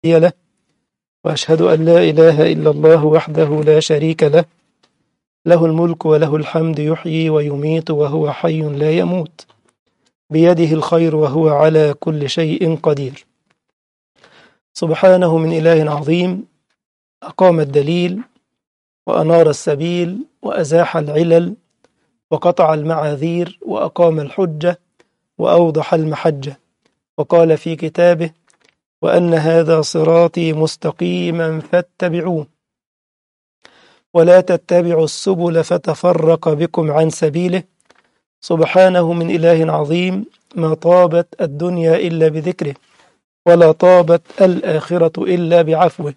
له وأشهد أن لا إله إلا الله وحده لا شريك له له الملك وله الحمد يحيي ويميت وهو حي لا يموت بيده الخير وهو على كل شيء قدير سبحانه من إله عظيم أقام الدليل وأنار السبيل وأزاح العلل وقطع المعاذير وأقام الحجة وأوضح المحجة وقال في كتابه وأن هذا صراطي مستقيما فاتبعوه ولا تتبعوا السبل فتفرق بكم عن سبيله سبحانه من إله عظيم ما طابت الدنيا إلا بذكره ولا طابت الآخرة إلا بعفوه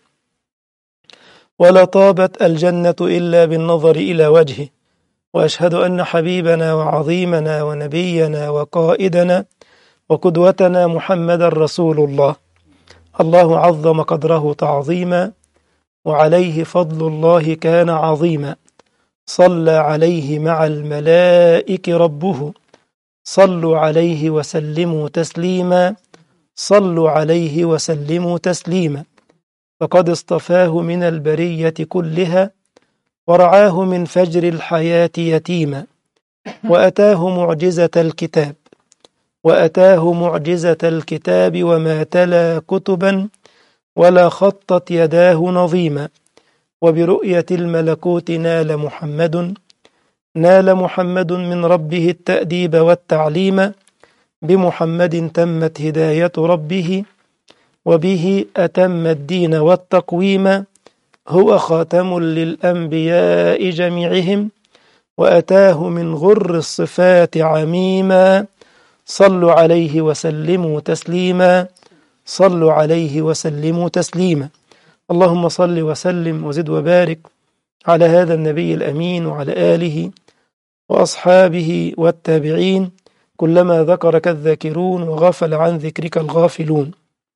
ولا طابت الجنة إلا بالنظر إلى وجهه وأشهد أن حبيبنا وعظيمنا ونبينا وقائدنا وقدوتنا محمد رسول الله الله عظم قدره تعظيما وعليه فضل الله كان عظيما صلى عليه مع الملائك ربه صلوا عليه وسلموا تسليما صلوا عليه وسلموا تسليما فقد اصطفاه من البرية كلها ورعاه من فجر الحياة يتيما وأتاه معجزة الكتاب وأتاه معجزة الكتاب وما تلا كتبا ولا خطت يداه نظيما وبرؤية الملكوت نال محمد نال محمد من ربه التأديب والتعليم بمحمد تمت هداية ربه وبه أتم الدين والتقويم هو خاتم للأنبياء جميعهم وأتاه من غر الصفات عميما صلوا عليه وسلموا تسليما صلوا عليه وسلموا تسليما اللهم صل وسلم وزد وبارك على هذا النبي الأمين وعلى آله وأصحابه والتابعين كلما ذكرك الذاكرون وغفل عن ذكرك الغافلون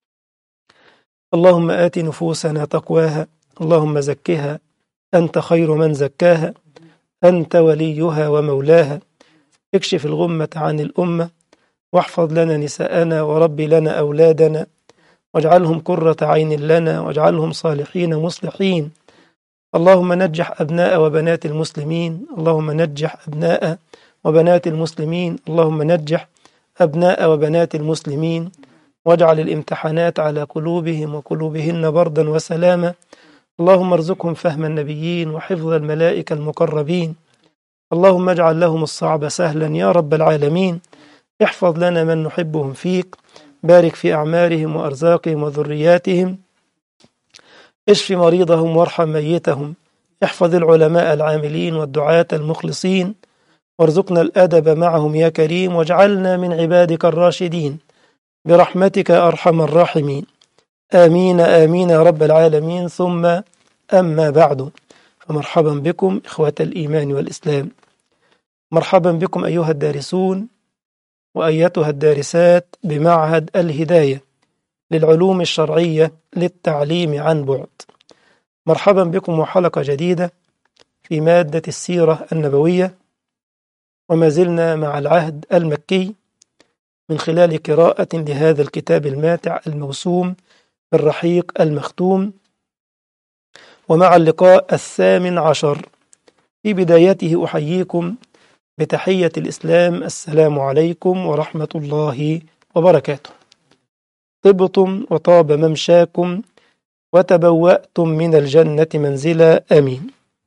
اللهم آت نفوسنا تقواها اللهم زكها أنت خير من زكاها أنت وليها ومولاها اكشف الغمة عن الأمة واحفظ لنا نساءنا ورب لنا أولادنا واجعلهم قرة عين لنا واجعلهم صالحين مصلحين اللهم نجح أبناء وبنات المسلمين اللهم نجح أبناء وبنات المسلمين اللهم نجح أبناء وبنات المسلمين واجعل الامتحانات على قلوبهم وقلوبهن بردا وسلاما اللهم ارزقهم فهم النبيين وحفظ الملائكة المقربين اللهم اجعل لهم الصعب سهلا يا رب العالمين احفظ لنا من نحبهم فيك بارك في أعمارهم وأرزاقهم وذرياتهم اشف مريضهم وارحم ميتهم احفظ العلماء العاملين والدعاة المخلصين وارزقنا الأدب معهم يا كريم واجعلنا من عبادك الراشدين برحمتك أرحم الراحمين آمين آمين يا رب العالمين ثم أما بعد فمرحبا بكم إخوة الإيمان والإسلام مرحبا بكم أيها الدارسون وأيتها الدارسات بمعهد الهداية للعلوم الشرعية للتعليم عن بعد مرحبا بكم وحلقة جديدة في مادة السيرة النبوية وما زلنا مع العهد المكي من خلال قراءة لهذا الكتاب الماتع الموسوم بالرحيق المختوم ومع اللقاء الثامن عشر في بدايته أحييكم بتحية الإسلام السلام عليكم ورحمة الله وبركاته طبتم وطاب ممشاكم وتبوأتم من الجنة منزلا آمين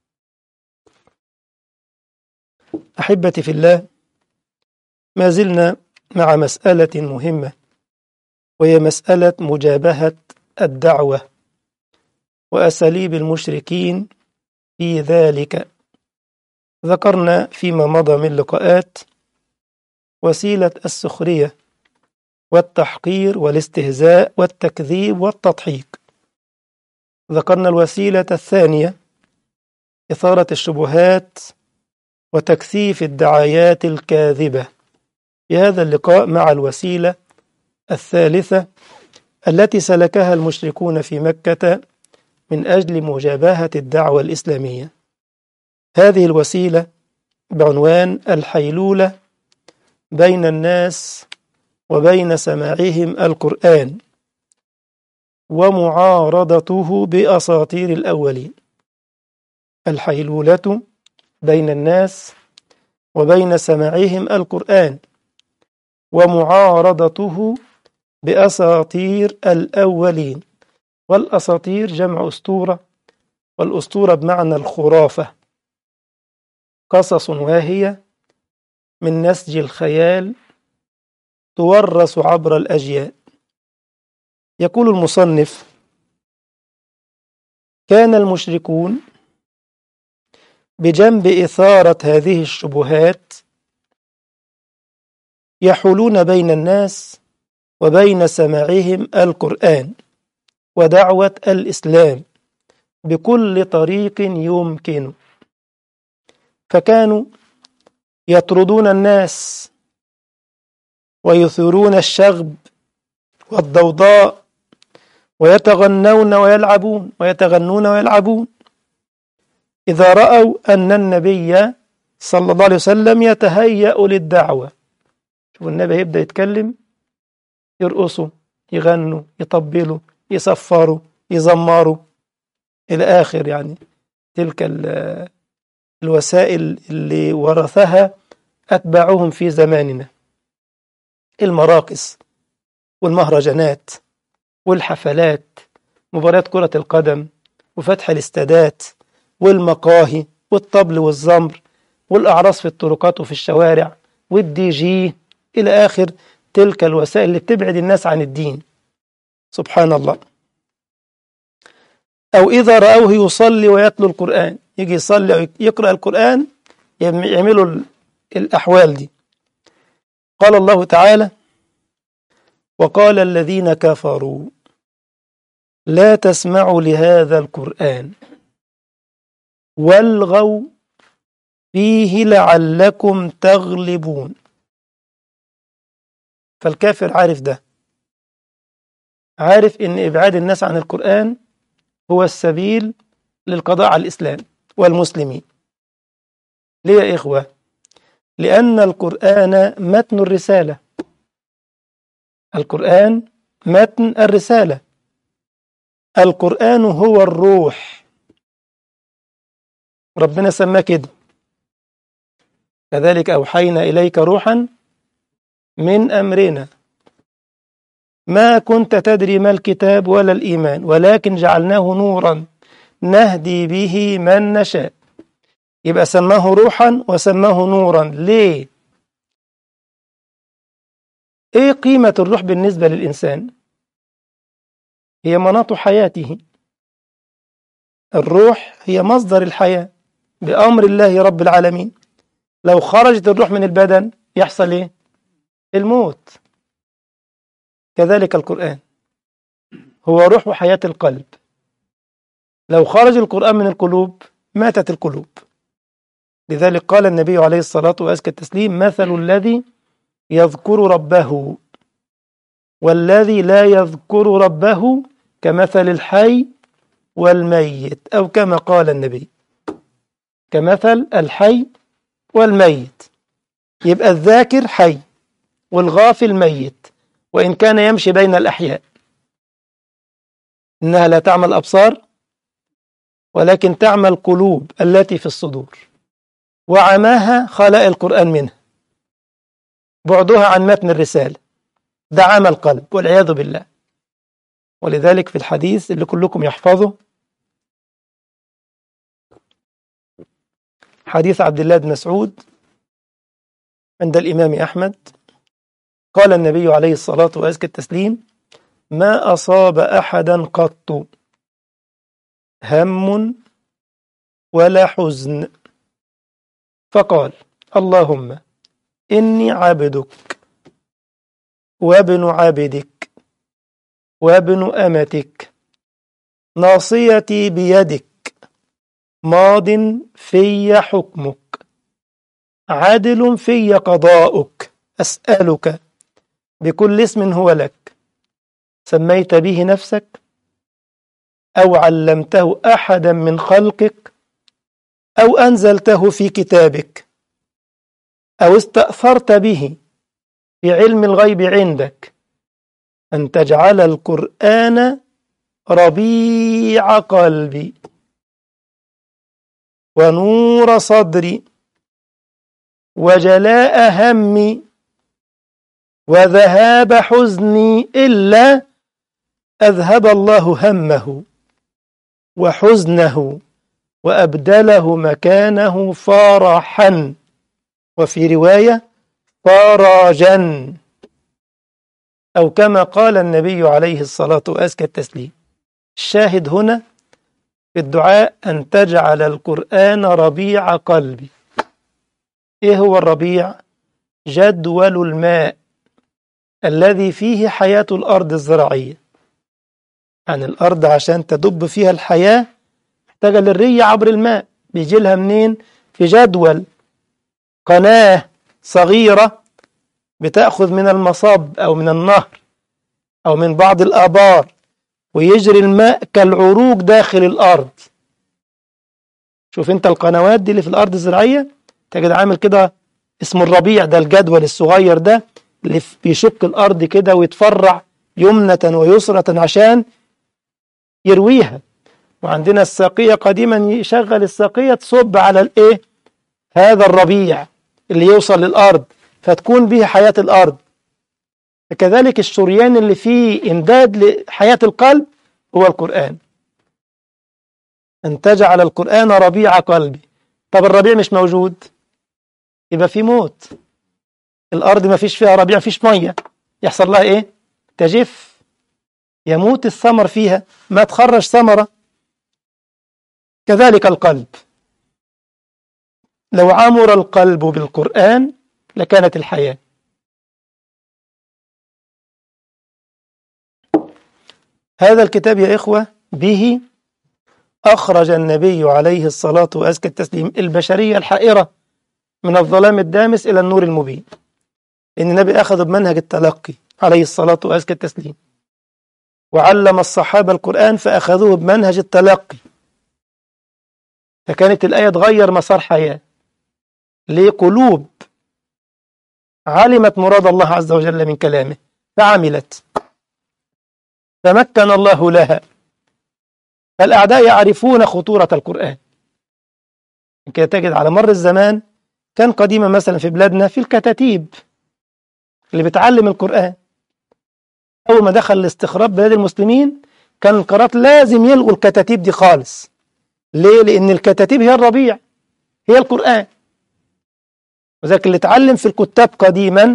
أحبتي في الله ما زلنا مع مسألة مهمة وهي مسألة مجابهة الدعوة وأساليب المشركين في ذلك ذكرنا فيما مضى من لقاءات وسيلة السخرية والتحقير والاستهزاء والتكذيب والتضحيك ذكرنا الوسيلة الثانية إثارة الشبهات وتكثيف الدعايات الكاذبة في هذا اللقاء مع الوسيلة الثالثة التي سلكها المشركون في مكة من أجل مجابهة الدعوة الإسلامية هذه الوسيلة بعنوان الحيلولة بين الناس وبين سماعهم القرآن ومعارضته بأساطير الأولين الحيلولة بين الناس وبين سماعهم القرآن ومعارضته بأساطير الأولين والأساطير جمع أسطورة والأسطورة بمعنى الخرافة قصص واهية من نسج الخيال تورث عبر الأجيال يقول المصنف كان المشركون بجنب إثارة هذه الشبهات يحولون بين الناس وبين سماعهم القرآن ودعوة الإسلام بكل طريق يمكن فكانوا يطردون الناس ويثيرون الشغب والضوضاء ويتغنون ويلعبون ويتغنون ويلعبون إذا رأوا أن النبي صلى الله عليه وسلم يتهيأ للدعوة شوف النبي يبدأ يتكلم يرقصوا يغنوا يطبلوا يصفروا يزمروا إلى آخر يعني تلك الوسائل اللي ورثها أتباعهم في زماننا المراقص والمهرجانات والحفلات مباريات كرة القدم وفتح الاستادات والمقاهي والطبل والزمر والأعراس في الطرقات وفي الشوارع والدي جي إلى آخر تلك الوسائل اللي بتبعد الناس عن الدين سبحان الله أو إذا رأوه يصلي ويتلو القرآن يجي يصلي أو يقرأ القرآن يعملوا الأحوال دي قال الله تعالى وقال الذين كفروا لا تسمعوا لهذا القرآن والغوا فيه لعلكم تغلبون فالكافر عارف ده عارف ان ابعاد الناس عن القرآن هو السبيل للقضاء على الإسلام والمسلمين ليه يا إخوة لأن القرآن متن الرسالة القرآن متن الرسالة القرآن هو الروح ربنا سماه كده كذلك أوحينا إليك روحا من أمرنا ما كنت تدري ما الكتاب ولا الإيمان ولكن جعلناه نورا نهدي به من نشاء يبقى سماه روحا وسماه نورا ليه ايه قيمة الروح بالنسبة للإنسان هي مناط حياته الروح هي مصدر الحياة بأمر الله رب العالمين لو خرجت الروح من البدن يحصل ايه الموت كذلك القرآن هو روح وحياة القلب لو خرج القرآن من القلوب ماتت القلوب لذلك قال النبي عليه الصلاة وأزكى التسليم مثل الذي يذكر ربه والذي لا يذكر ربه كمثل الحي والميت أو كما قال النبي كمثل الحي والميت يبقى الذاكر حي والغافل ميت وإن كان يمشي بين الأحياء إنها لا تعمل أبصار ولكن تعمل قلوب التي في الصدور وعماها خلاء القرآن منها بعدها عن متن الرسالة ده عمل قلب والعياذ بالله ولذلك في الحديث اللي كلكم يحفظه حديث عبد الله بن مسعود عند الإمام أحمد قال النبي عليه الصلاة وأزكى التسليم ما أصاب أحدا قط هم ولا حزن فقال اللهم إني عبدك وابن عبدك وابن أمتك ناصيتي بيدك ماض في حكمك عادل في قضاؤك أسألك بكل اسم هو لك سميت به نفسك أو علمته أحدا من خلقك أو أنزلته في كتابك أو استأثرت به في علم الغيب عندك أن تجعل القرآن ربيع قلبي ونور صدري وجلاء همي وذهاب حزني إلا أذهب الله همه وحزنه وأبدله مكانه فرحا وفي رواية فرجا أو كما قال النبي عليه الصلاة وأزكى التسليم الشاهد هنا في الدعاء أن تجعل القرآن ربيع قلبي إيه هو الربيع؟ جدول الماء الذي فيه حياة الأرض الزراعية يعني الأرض عشان تدب فيها الحياة محتاجة للرية عبر الماء بيجي لها منين؟ في جدول قناة صغيرة بتأخذ من المصاب أو من النهر أو من بعض الآبار ويجري الماء كالعروق داخل الأرض شوف انت القنوات دي اللي في الأرض الزراعية تجد عامل كده اسمه الربيع ده الجدول الصغير ده اللي بيشق الأرض كده ويتفرع يمنة ويسرة عشان يرويها وعندنا الساقية قديما يشغل الساقية تصب على الايه هذا الربيع اللي يوصل للأرض فتكون به حياة الأرض كذلك الشريان اللي فيه إمداد لحياة القلب هو القرآن أن تجعل القرآن ربيع قلبي طب الربيع مش موجود يبقى في موت الأرض ما فيش فيها ربيع فيش مية يحصل لها إيه تجف يموت الثمر فيها ما تخرج ثمرة كذلك القلب لو عمر القلب بالقرآن لكانت الحياة هذا الكتاب يا إخوة به أخرج النبي عليه الصلاة وأزكى التسليم البشرية الحائرة من الظلام الدامس إلى النور المبين إن النبي أخذ بمنهج التلقي عليه الصلاة وأزكى التسليم وعلم الصحابة القرآن فأخذوه بمنهج التلقي فكانت الآية تغير مسار حياة لقلوب علمت مراد الله عز وجل من كلامه فعملت تمكن الله لها فالأعداء يعرفون خطورة القرآن كده تجد على مر الزمان كان قديما مثلا في بلادنا في الكتاتيب اللي بتعلم القرآن أول ما دخل الاستخراج بلاد المسلمين كان القارات لازم يلغوا الكتاتيب دي خالص ليه؟ لأن الكتاتيب هي الربيع هي القرآن وذلك اللي اتعلم في الكتاب قديما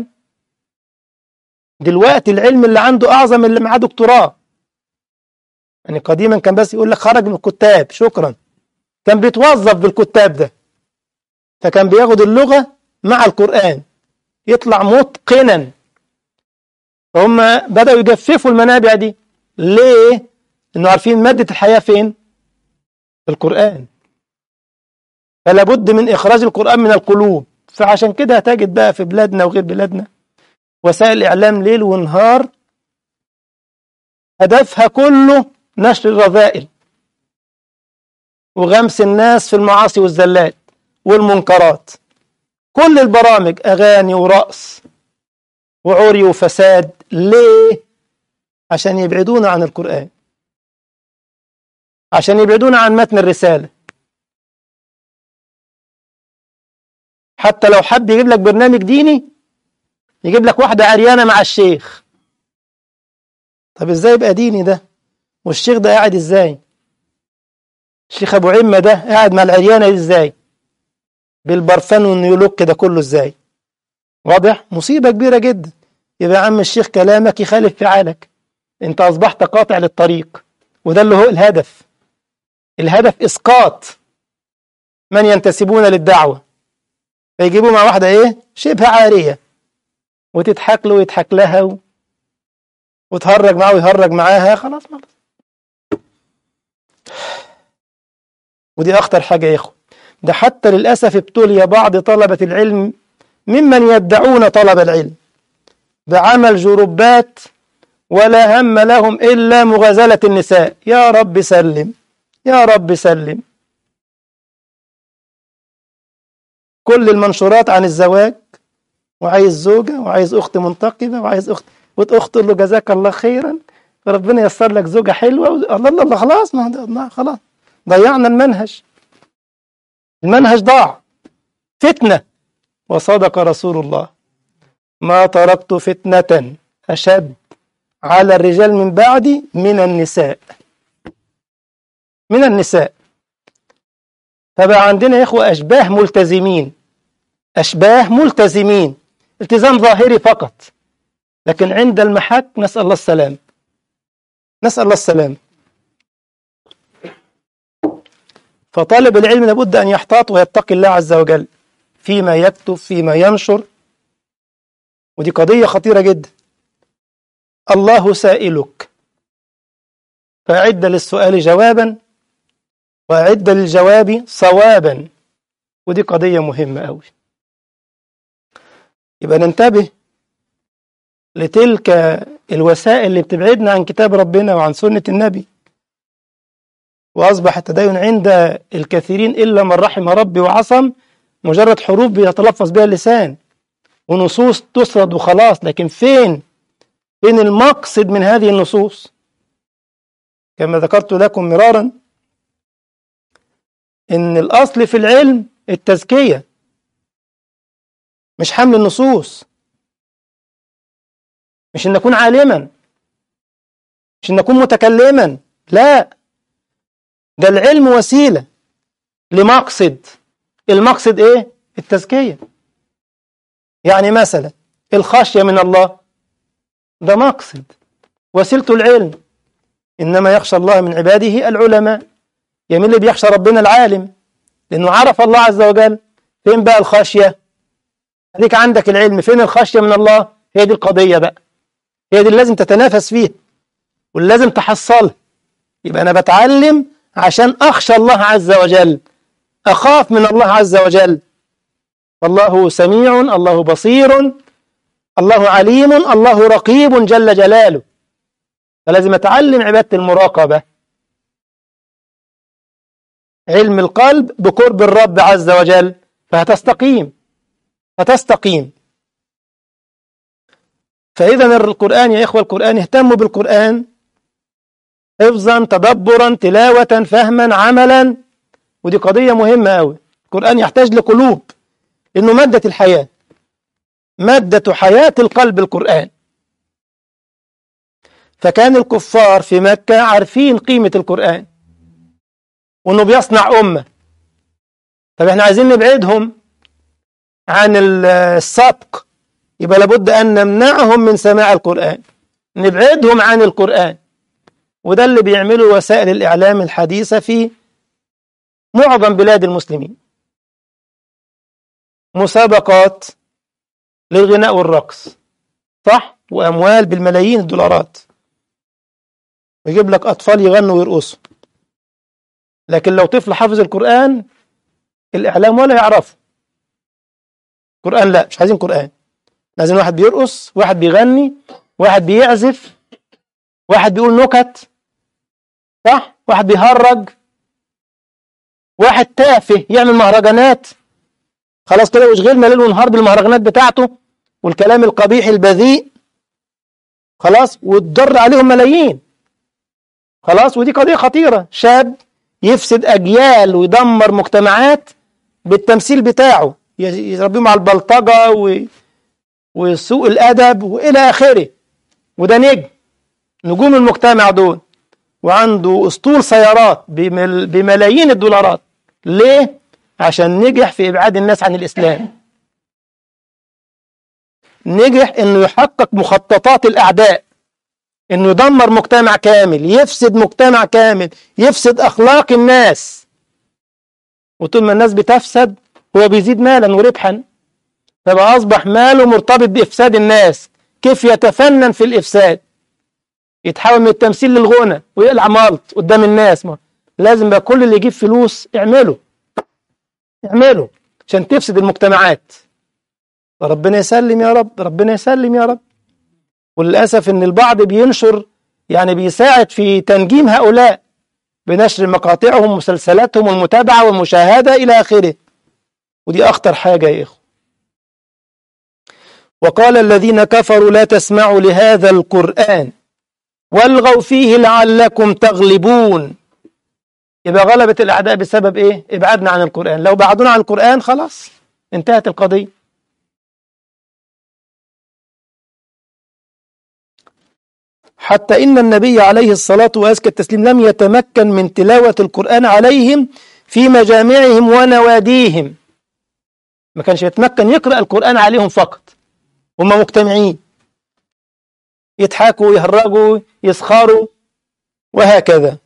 دلوقتي العلم اللي عنده أعظم من اللي معاه دكتوراه يعني قديما كان بس يقول لك خرج من الكتاب شكرا كان بيتوظف بالكتاب ده فكان بياخد اللغة مع القرآن يطلع متقنا فهم بدأوا يجففوا المنابع دي ليه؟ لأنه عارفين مادة الحياة فين؟ في القرآن فلا بد من إخراج القرآن من القلوب فعشان كده هتجد بقى في بلادنا وغير بلادنا وسائل الإعلام ليل ونهار هدفها كله نشر الرذائل وغمس الناس في المعاصي والزلات والمنكرات كل البرامج أغاني ورقص وعري وفساد ليه؟ عشان يبعدونا عن القرآن عشان يبعدونا عن متن الرسالة حتى لو حب يجيب لك برنامج ديني يجيب لك واحدة عريانة مع الشيخ طب ازاي يبقى ديني ده والشيخ ده قاعد ازاي الشيخ ابو عمة ده قاعد مع العريانة دي ازاي بالبرفان والنيولوك ده كله ازاي واضح مصيبة كبيرة جدا يبقى يا عم الشيخ كلامك يخالف فعالك انت اصبحت قاطع للطريق وده اللي هو الهدف الهدف اسقاط من ينتسبون للدعوة فيجيبوا مع واحدة ايه شبه عارية وتضحك له ويضحك لها و... وتهرج معاه ويهرج معاها خلاص خلاص ودي اخطر حاجة يا اخوة ده حتى للأسف ابتلي بعض طلبة العلم ممن يدعون طلب العلم بعمل جروبات ولا هم لهم إلا مغازلة النساء يا رب سلم يا رب سلم كل المنشورات عن الزواج وعايز زوجة وعايز أخت منتقبة وعايز أخت وأخت له جزاك الله خيرا ربنا ييسر لك زوجة حلوة و... الله الله الله خلاص ما ده- ما خلاص ضيعنا المنهج المنهج ضاع فتنة وصدق رسول الله ما تركت فتنة أشد على الرجال من بعدي من النساء من النساء فبقى عندنا يا إخوة أشباه ملتزمين أشباه ملتزمين التزام ظاهري فقط لكن عند المحك نسأل الله السلام نسأل الله السلام فطالب العلم لابد أن يحتاط ويتقي الله عز وجل فيما يكتب فيما ينشر ودي قضية خطيرة جدا الله سائلك فأعد للسؤال جوابا وأعد للجواب صوابا ودي قضية مهمة أوي يبقى ننتبه لتلك الوسائل اللي بتبعدنا عن كتاب ربنا وعن سنة النبي وأصبح التدين عند الكثيرين إلا من رحم ربي وعصم مجرد حروف بيتلفظ بها اللسان ونصوص تسرد وخلاص لكن فين فين المقصد من هذه النصوص كما ذكرت لكم مرارا إن الأصل في العلم التزكية مش حمل النصوص مش ان اكون عالما مش ان اكون متكلما لا ده العلم وسيله لمقصد المقصد ايه التزكيه يعني مثلا الخشيه من الله ده مقصد وسيلته العلم انما يخشى الله من عباده العلماء يمين اللي بيخشى ربنا العالم لانه عرف الله عز وجل فين بقى الخشيه اديك عندك العلم فين الخشيه من الله هي دي القضيه بقى هي دي اللي لازم تتنافس فيها واللي لازم تحصلها يبقى أنا بتعلم عشان أخشى الله عز وجل أخاف من الله عز وجل الله سميع الله بصير الله عليم الله رقيب جل جلاله فلازم أتعلم عبادة المراقبة علم القلب بقرب الرب عز وجل فهتستقيم هتستقيم فإذا القرآن يا إخوة القرآن اهتموا بالقرآن حفظا تدبرا تلاوة فهما عملا ودي قضية مهمة أوي القرآن يحتاج لقلوب إنه مادة الحياة مادة حياة القلب القرآن فكان الكفار في مكة عارفين قيمة القرآن وإنه بيصنع أمة طب إحنا عايزين نبعدهم عن السبق يبقى لابد أن نمنعهم من سماع القرآن نبعدهم عن القرآن وده اللي بيعمله وسائل الإعلام الحديثة في معظم بلاد المسلمين مسابقات للغناء والرقص صح وأموال بالملايين الدولارات ويجيب لك أطفال يغنوا ويرقصوا لكن لو طفل حافظ القرآن الإعلام ولا يعرفه قرآن لا مش عايزين قرآن لازم واحد بيرقص واحد بيغني واحد بيعزف واحد بيقول نكت صح واحد بيهرج واحد تافه يعمل مهرجانات خلاص كده واشغلنا ليل ونهار بالمهرجانات بتاعته والكلام القبيح البذيء خلاص وتضر عليهم ملايين خلاص ودي قضية خطيرة شاب يفسد أجيال ويدمر مجتمعات بالتمثيل بتاعه يربيهم على البلطجة و... وسوء الأدب وإلى آخره وده نجم نجوم المجتمع دول وعنده أسطول سيارات بمل... بملايين الدولارات ليه؟ عشان نجح في إبعاد الناس عن الإسلام نجح إنه يحقق مخططات الأعداء إنه يدمر مجتمع كامل يفسد مجتمع كامل يفسد أخلاق الناس وطول ما الناس بتفسد هو بيزيد مالا وربحا فبقى أصبح ماله مرتبط بإفساد الناس كيف يتفنن في الإفساد يتحول من التمثيل للغنى ويقلع مالط قدام الناس ما. لازم بقى كل اللي يجيب فلوس اعمله اعمله عشان تفسد المجتمعات فربنا يسلم يا رب ربنا يسلم يا رب وللأسف إن البعض بينشر يعني بيساعد في تنجيم هؤلاء بنشر مقاطعهم ومسلسلاتهم والمتابعة والمشاهدة إلى آخره ودي أخطر حاجة يا إخوة وقال الذين كفروا لا تسمعوا لهذا القرآن والغوا فيه لعلكم تغلبون يبقى غلبة الأعداء بسبب إيه؟ إبعادنا عن القرآن لو بعدونا عن القرآن خلاص انتهت القضية حتى إن النبي عليه الصلاة وأزكى التسليم لم يتمكن من تلاوة القرآن عليهم في مجامعهم ونواديهم ما كانش يتمكن يقرأ القرآن عليهم فقط هم مجتمعين يضحكوا يهرجوا يسخروا وهكذا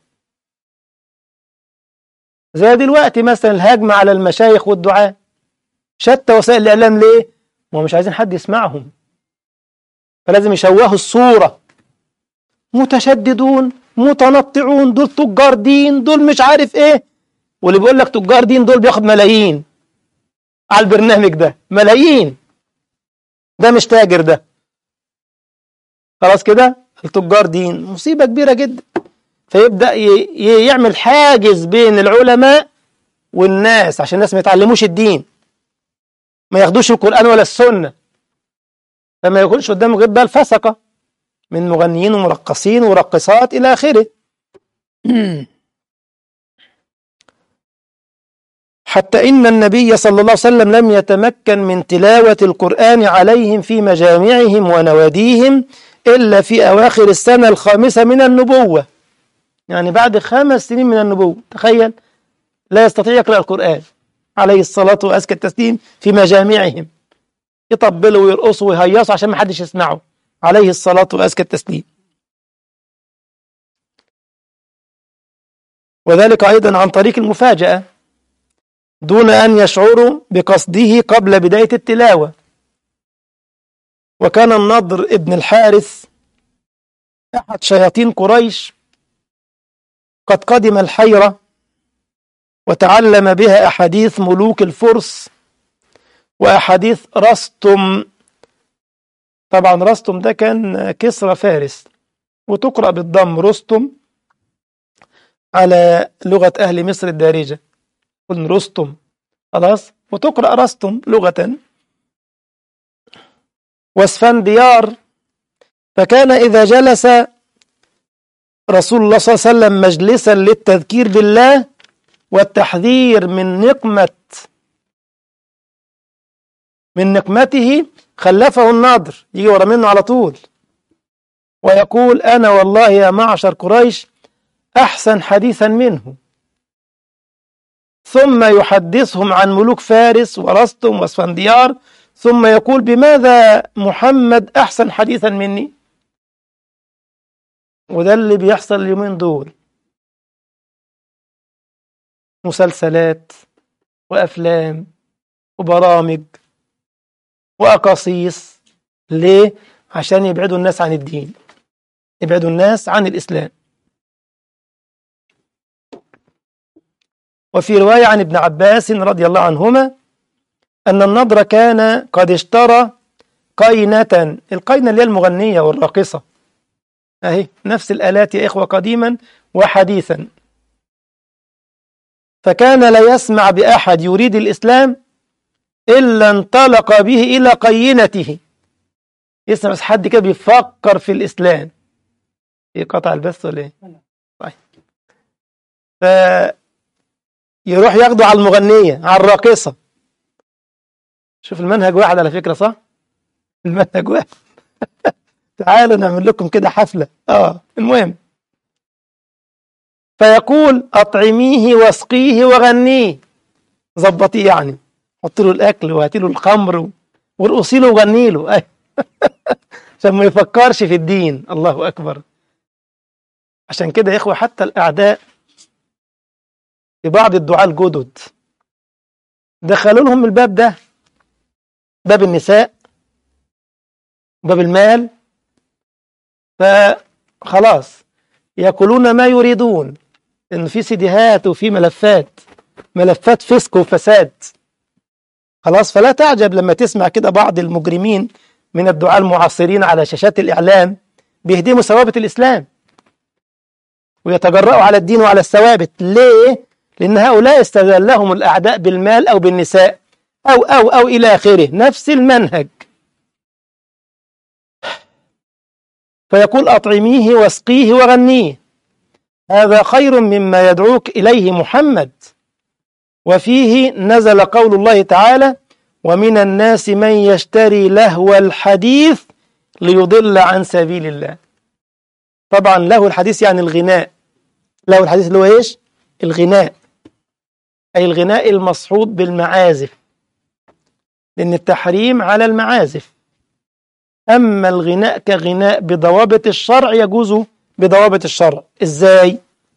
زي دلوقتي مثلا الهجمة على المشايخ والدعاء شتى وسائل الإعلام ليه؟ ما مش عايزين حد يسمعهم فلازم يشوهوا الصورة متشددون متنطعون دول تجار دين دول مش عارف ايه واللي بيقول لك تجار دين دول بياخد ملايين على البرنامج ده ملايين ده مش تاجر ده خلاص كده التجار دين مصيبة كبيرة جدا فيبدأ يعمل حاجز بين العلماء والناس عشان الناس ما يتعلموش الدين ما ياخدوش القرآن ولا السنة فما يكونش قدامه غير بقى الفسقة من مغنيين ومرقصين ورقصات إلى آخره حتى إن النبي صلى الله عليه وسلم لم يتمكن من تلاوة القرآن عليهم في مجامعهم ونواديهم إلا في أواخر السنة الخامسة من النبوة يعني بعد خمس سنين من النبوة تخيل لا يستطيع يقرأ القرآن عليه الصلاة وأزكى التسليم في مجامعهم يطبلوا ويرقصوا ويهيصوا عشان ما حدش يسمعه عليه الصلاة وأزكى التسليم وذلك أيضا عن طريق المفاجأة دون أن يشعروا بقصده قبل بداية التلاوة وكان النضر ابن الحارث أحد شياطين قريش قد قدم الحيرة وتعلم بها أحاديث ملوك الفرس وأحاديث رستم طبعا رستم ده كان كسرى فارس وتقرأ بالضم رستم على لغة أهل مصر الدارجة قلنا رستم خلاص وتقرأ رستم لغة واسفنديار فكان إذا جلس رسول الله صلى الله عليه وسلم مجلسا للتذكير بالله والتحذير من نقمة من نقمته خلفه الناظر يجي ورا منه على طول ويقول أنا والله يا معشر قريش أحسن حديثا منه ثم يحدثهم عن ملوك فارس ورستم واسفنديار ثم يقول بماذا محمد أحسن حديثا مني وده اللي بيحصل اليومين دول مسلسلات وأفلام وبرامج وأقاصيص ليه؟ عشان يبعدوا الناس عن الدين يبعدوا الناس عن الإسلام وفي رواية عن ابن عباس رضي الله عنهما أن النضر كان قد اشترى قينة القينة اللي هي المغنية والراقصة أهي نفس الآلات يا إخوة قديما وحديثا فكان لا يسمع بأحد يريد الإسلام إلا انطلق به إلى قينته يسمع بس حد كده بيفكر في الإسلام إيه قطع البث ولا إيه؟ طيب فيروح ياخده على المغنية على الراقصة شوف المنهج واحد على فكرة صح؟ المنهج واحد تعالوا نعمل لكم كده حفلة اه المهم فيقول أطعميه واسقيه وغنيه ظبطيه يعني حط له الأكل وهاتي له الخمر وارقصي له وغني له أي. عشان ما يفكرش في الدين الله أكبر عشان كده يا إخوة حتى الأعداء في بعض الدعاة الجدد دخلوا لهم الباب ده باب النساء باب المال فخلاص يقولون ما يريدون ان في سيديهات وفي ملفات ملفات فسق وفساد خلاص فلا تعجب لما تسمع كده بعض المجرمين من الدعاة المعاصرين على شاشات الإعلام بيهدموا ثوابت الإسلام ويتجرأوا على الدين وعلى الثوابت ليه؟ لأن هؤلاء استغلهم الأعداء بالمال أو بالنساء أو أو أو إلى آخره نفس المنهج فيقول أطعميه واسقيه وغنيه هذا خير مما يدعوك إليه محمد وفيه نزل قول الله تعالى ومن الناس من يشتري لهو الحديث ليضل عن سبيل الله طبعا له الحديث يعني الغناء له الحديث اللي هو ايش الغناء أي الغناء المصحوب بالمعازف لأن التحريم على المعازف أما الغناء كغناء بضوابط الشرع يجوز بضوابط الشرع إزاي؟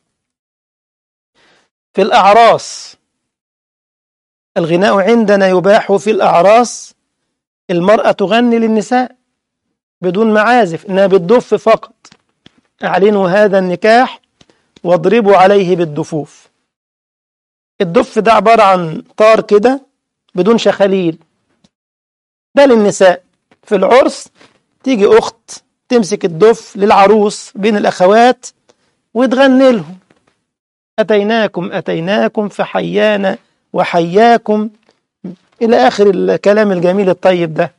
في الأعراس الغناء عندنا يباح في الأعراس المرأة تغني للنساء بدون معازف إنها بالدف فقط أعلنوا هذا النكاح واضربوا عليه بالدفوف الدف ده عبارة عن طار كده بدون شخاليل ده للنساء في العرس تيجي أخت تمسك الدف للعروس بين الأخوات وتغني لهم أتيناكم أتيناكم فحيانا وحياكم إلى آخر الكلام الجميل الطيب ده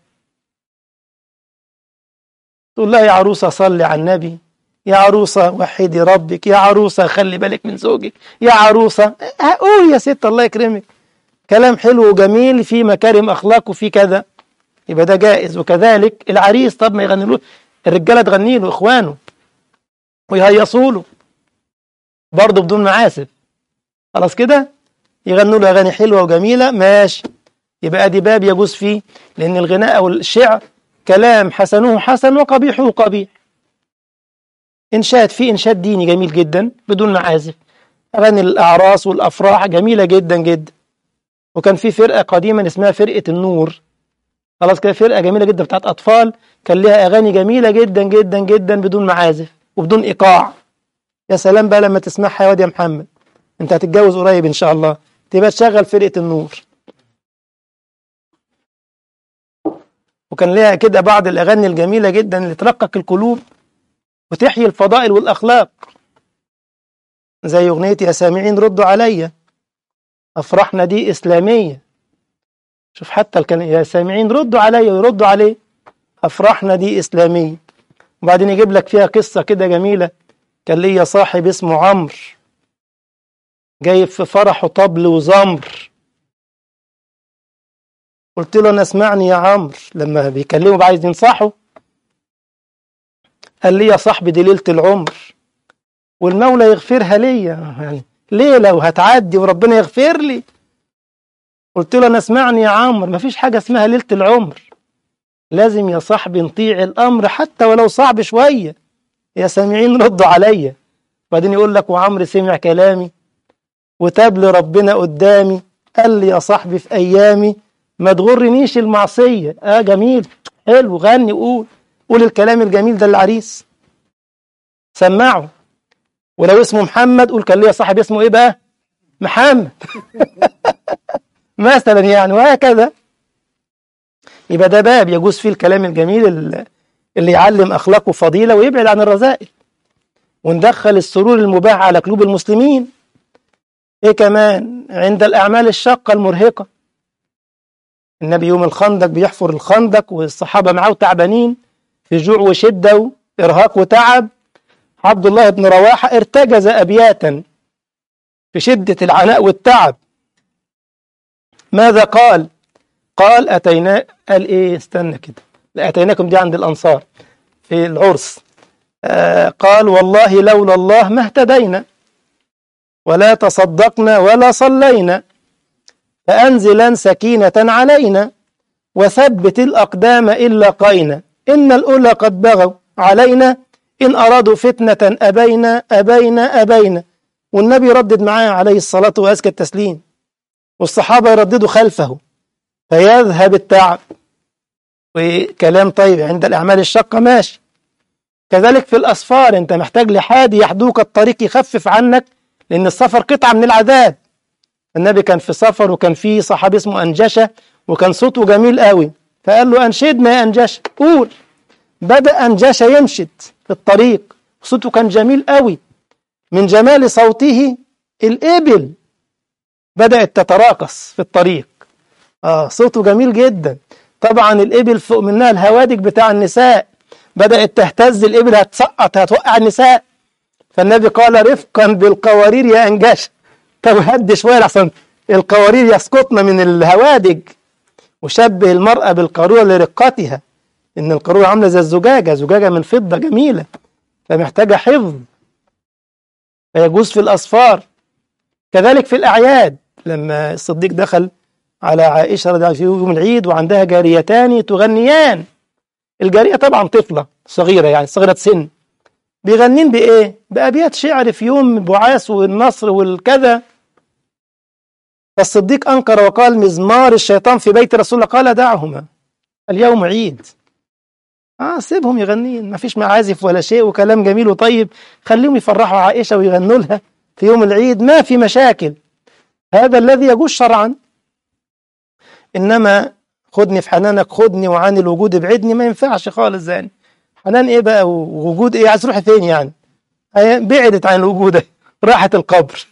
تقول لها يا عروسة صلي على النبي يا عروسة وحدي ربك يا عروسة خلي بالك من زوجك يا عروسة قول يا ست الله يكرمك كلام حلو وجميل في مكارم أخلاق وفي كذا يبقى ده جائز وكذلك العريس طب ما يغني له الرجالة تغني له إخوانه ويهيصوا له برضه بدون معاسف خلاص كده يغنوا له أغاني حلوة وجميلة ماشي يبقى دي باب يجوز فيه لأن الغناء أو الشعر كلام حسنه حسن وقبيحه قبيح إنشاد في إنشاد ديني جميل جدا بدون معازف أغاني الأعراس والأفراح جميلة جدا جدا وكان في فرقة قديما اسمها فرقة النور خلاص كده فرقة جميلة جدا بتاعت أطفال كان لها أغاني جميلة جدا جدا جدا بدون معازف وبدون إيقاع يا سلام بقى لما تسمعها يا واد يا محمد أنت هتتجوز قريب إن شاء الله تبقى تشغل فرقة النور وكان لها كده بعض الأغاني الجميلة جدا اللي ترقق القلوب وتحيي الفضائل والأخلاق زي أغنية يا سامعين ردوا عليا أفراحنا دي إسلامية شوف حتى الكلام يا سامعين ردوا عليا ويردوا عليه أفراحنا دي إسلامية وبعدين يجيب لك فيها قصة كده جميلة كان ليا صاحب اسمه عمرو جايب في فرحه طبل وزمر قلت له انا اسمعني يا عمرو لما بيكلمه عايز ينصحه قال لي يا صاحبي دي ليله العمر والمولى يغفرها ليا يعني ليله وهتعدي وربنا يغفر لي قلت له انا اسمعني يا عمرو مفيش حاجه اسمها ليله العمر لازم يا صاحبي نطيع الامر حتى ولو صعب شويه يا سامعين ردوا عليا بعدين يقول لك وعمرو سمع كلامي وتاب لربنا قدامي قال لي يا صاحبي في ايامي ما تغرنيش المعصيه اه جميل حلو غني قول قول الكلام الجميل ده للعريس سمعه ولو اسمه محمد قول كان ليا صاحب اسمه ايه بقى محمد مثلا يعني وهكذا يبقى ده باب يجوز فيه الكلام الجميل اللي يعلم اخلاقه فضيله ويبعد عن الرذائل وندخل السرور المباح على قلوب المسلمين ايه كمان عند الاعمال الشاقه المرهقه النبي يوم الخندق بيحفر الخندق والصحابه معاه تعبانين في جوع وشده وارهاق وتعب عبد الله بن رواحه ارتجز ابياتا في شده العناء والتعب ماذا قال قال اتينا قال ايه استنى كده لا اتيناكم دي عند الانصار في العرس آه قال والله لولا الله ما اهتدينا ولا تصدقنا ولا صلينا فأنزلا سكينة علينا وثبت الأقدام إن لقينا إن الأولى قد بغوا علينا إن أرادوا فتنة أبينا أبينا أبينا والنبي يردد معاه عليه الصلاة وأزكى التسليم والصحابة يرددوا خلفه فيذهب التعب وكلام طيب عند الأعمال الشاقة ماشي كذلك في الأسفار أنت محتاج لحادي يحدوك الطريق يخفف عنك لأن السفر قطعة من العذاب النبي كان في سفر وكان في صحابي اسمه أنجشة وكان صوته جميل قوي فقال له أنشدنا يا أنجشة قول بدأ أنجشة ينشد في الطريق صوته كان جميل قوي من جمال صوته الإبل بدأت تتراقص في الطريق آه صوته جميل جدا طبعا الإبل فوق منها الهوادج بتاع النساء بدأت تهتز الإبل هتسقط هتوقع النساء فالنبي قال رفقا بالقوارير يا أنجاش طب هد شوية لحسن القوارير يسقطن من الهوادج وشبه المرأة بالقارورة لرقتها إن القارورة عاملة زي الزجاجة زجاجة من فضة جميلة فمحتاجة حفظ فيجوز في الأصفار كذلك في الأعياد لما الصديق دخل على عائشة رضي الله عنها في يوم العيد وعندها جاريتان تغنيان الجارية طبعا طفلة صغيرة يعني صغيرة سن بيغنين بإيه؟ بأبيات شعر في يوم بعاث والنصر والكذا فالصديق أنكر وقال مزمار الشيطان في بيت رسول الله قال دعهما اليوم عيد آه سيبهم يغنين ما فيش معازف ولا شيء وكلام جميل وطيب خليهم يفرحوا عائشة ويغنوا لها في يوم العيد ما في مشاكل هذا الذي يجوز شرعا إنما خدني في حنانك خدني وعن الوجود ابعدني ما ينفعش خالص يعني حنان ايه بقى ووجود ايه عايز تروحي فين يعني هي بعدت عن الوجود راحت القبر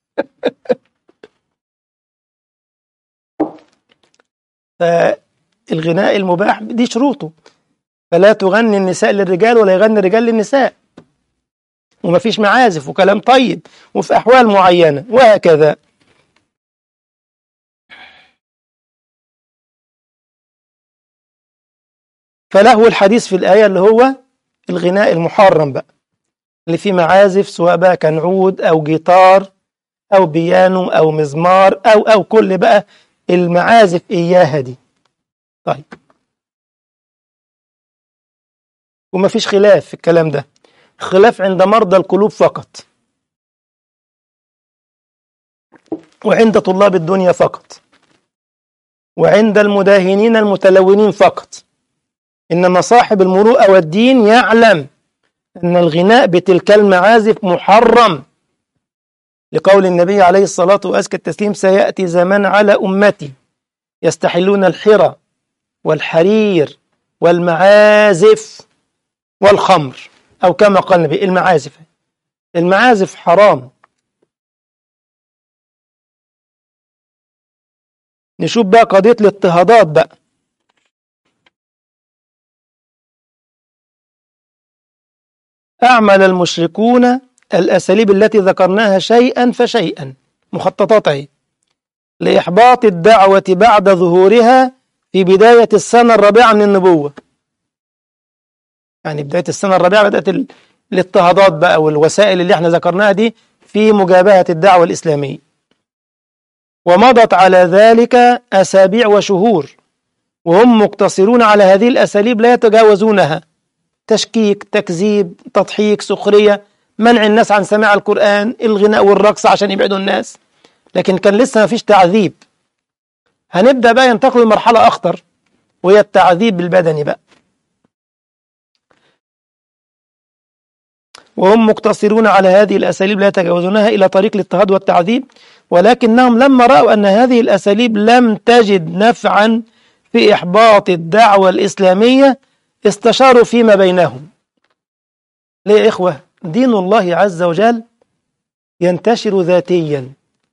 فالغناء المباح دي شروطه فلا تغني النساء للرجال ولا يغني الرجال للنساء وما فيش معازف وكلام طيب وفي أحوال معينة وهكذا فلهو الحديث في الآية اللي هو الغناء المحرم بقى اللي فيه معازف سواء بقى كان عود أو جيتار أو بيانو أو مزمار أو أو كل بقى المعازف إياها دي طيب وما فيش خلاف في الكلام ده خلاف عند مرضى القلوب فقط وعند طلاب الدنيا فقط وعند المداهنين المتلونين فقط إنما صاحب المروءة والدين يعلم أن الغناء بتلك المعازف محرم لقول النبي عليه الصلاة وأزكى التسليم سيأتي زمان على أمتي يستحلون الحرى والحرير والمعازف والخمر أو كما قال النبي المعازف المعازف حرام نشوف بقى قضية الاضطهادات بقى أعمل المشركون الأساليب التي ذكرناها شيئا فشيئا مخططات لإحباط الدعوة بعد ظهورها في بداية السنة الرابعة من النبوة يعني بداية السنة الرابعة بدأت الاضطهادات بقى والوسائل اللي احنا ذكرناها دي في مجابهة الدعوة الإسلامية ومضت على ذلك أسابيع وشهور وهم مقتصرون على هذه الأساليب لا يتجاوزونها تشكيك تكذيب تضحيك سخرية منع الناس عن سماع القرآن الغناء والرقص عشان يبعدوا الناس لكن كان لسه ما فيش تعذيب هنبدأ بقى ينتقل لمرحلة أخطر وهي التعذيب بالبدني بقى وهم مقتصرون على هذه الأساليب لا يتجاوزونها إلى طريق الاضطهاد والتعذيب ولكنهم لما رأوا أن هذه الأساليب لم تجد نفعا في إحباط الدعوة الإسلامية استشاروا فيما بينهم ليه يا إخوة دين الله عز وجل ينتشر ذاتيا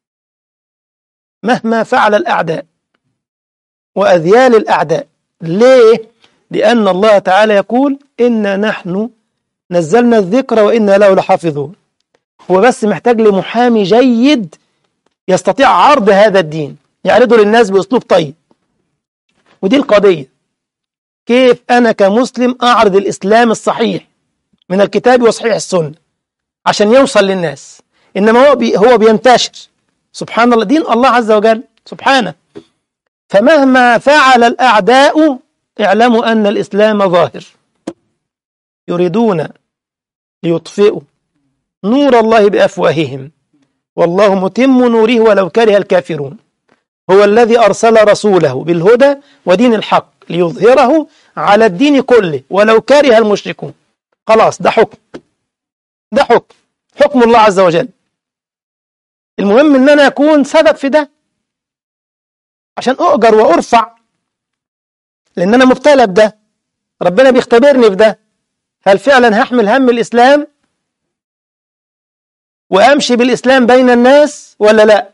مهما فعل الأعداء وأذيال الأعداء ليه؟ لأن الله تعالى يقول إنا نحن نزلنا الذكر وإنا له لحافظون هو بس محتاج لمحامي جيد يستطيع عرض هذا الدين يعرضه للناس بأسلوب طيب ودي القضية كيف أنا كمسلم أعرض الإسلام الصحيح من الكتاب وصحيح السنة عشان يوصل للناس إنما هو بي هو بينتشر سبحان الله دين الله عز وجل سبحانه فمهما فعل الأعداء اعلموا أن الإسلام ظاهر يريدون ليطفئوا نور الله بأفواههم والله متم نوره ولو كره الكافرون هو الذي أرسل رسوله بالهدى ودين الحق ليظهره على الدين كله ولو كره المشركون خلاص ده حكم ده حكم حكم الله عز وجل المهم ان انا اكون سبب في ده عشان اؤجر وارفع لان انا مبتلى بده ربنا بيختبرني في ده هل فعلا هحمل هم الاسلام وامشي بالاسلام بين الناس ولا لا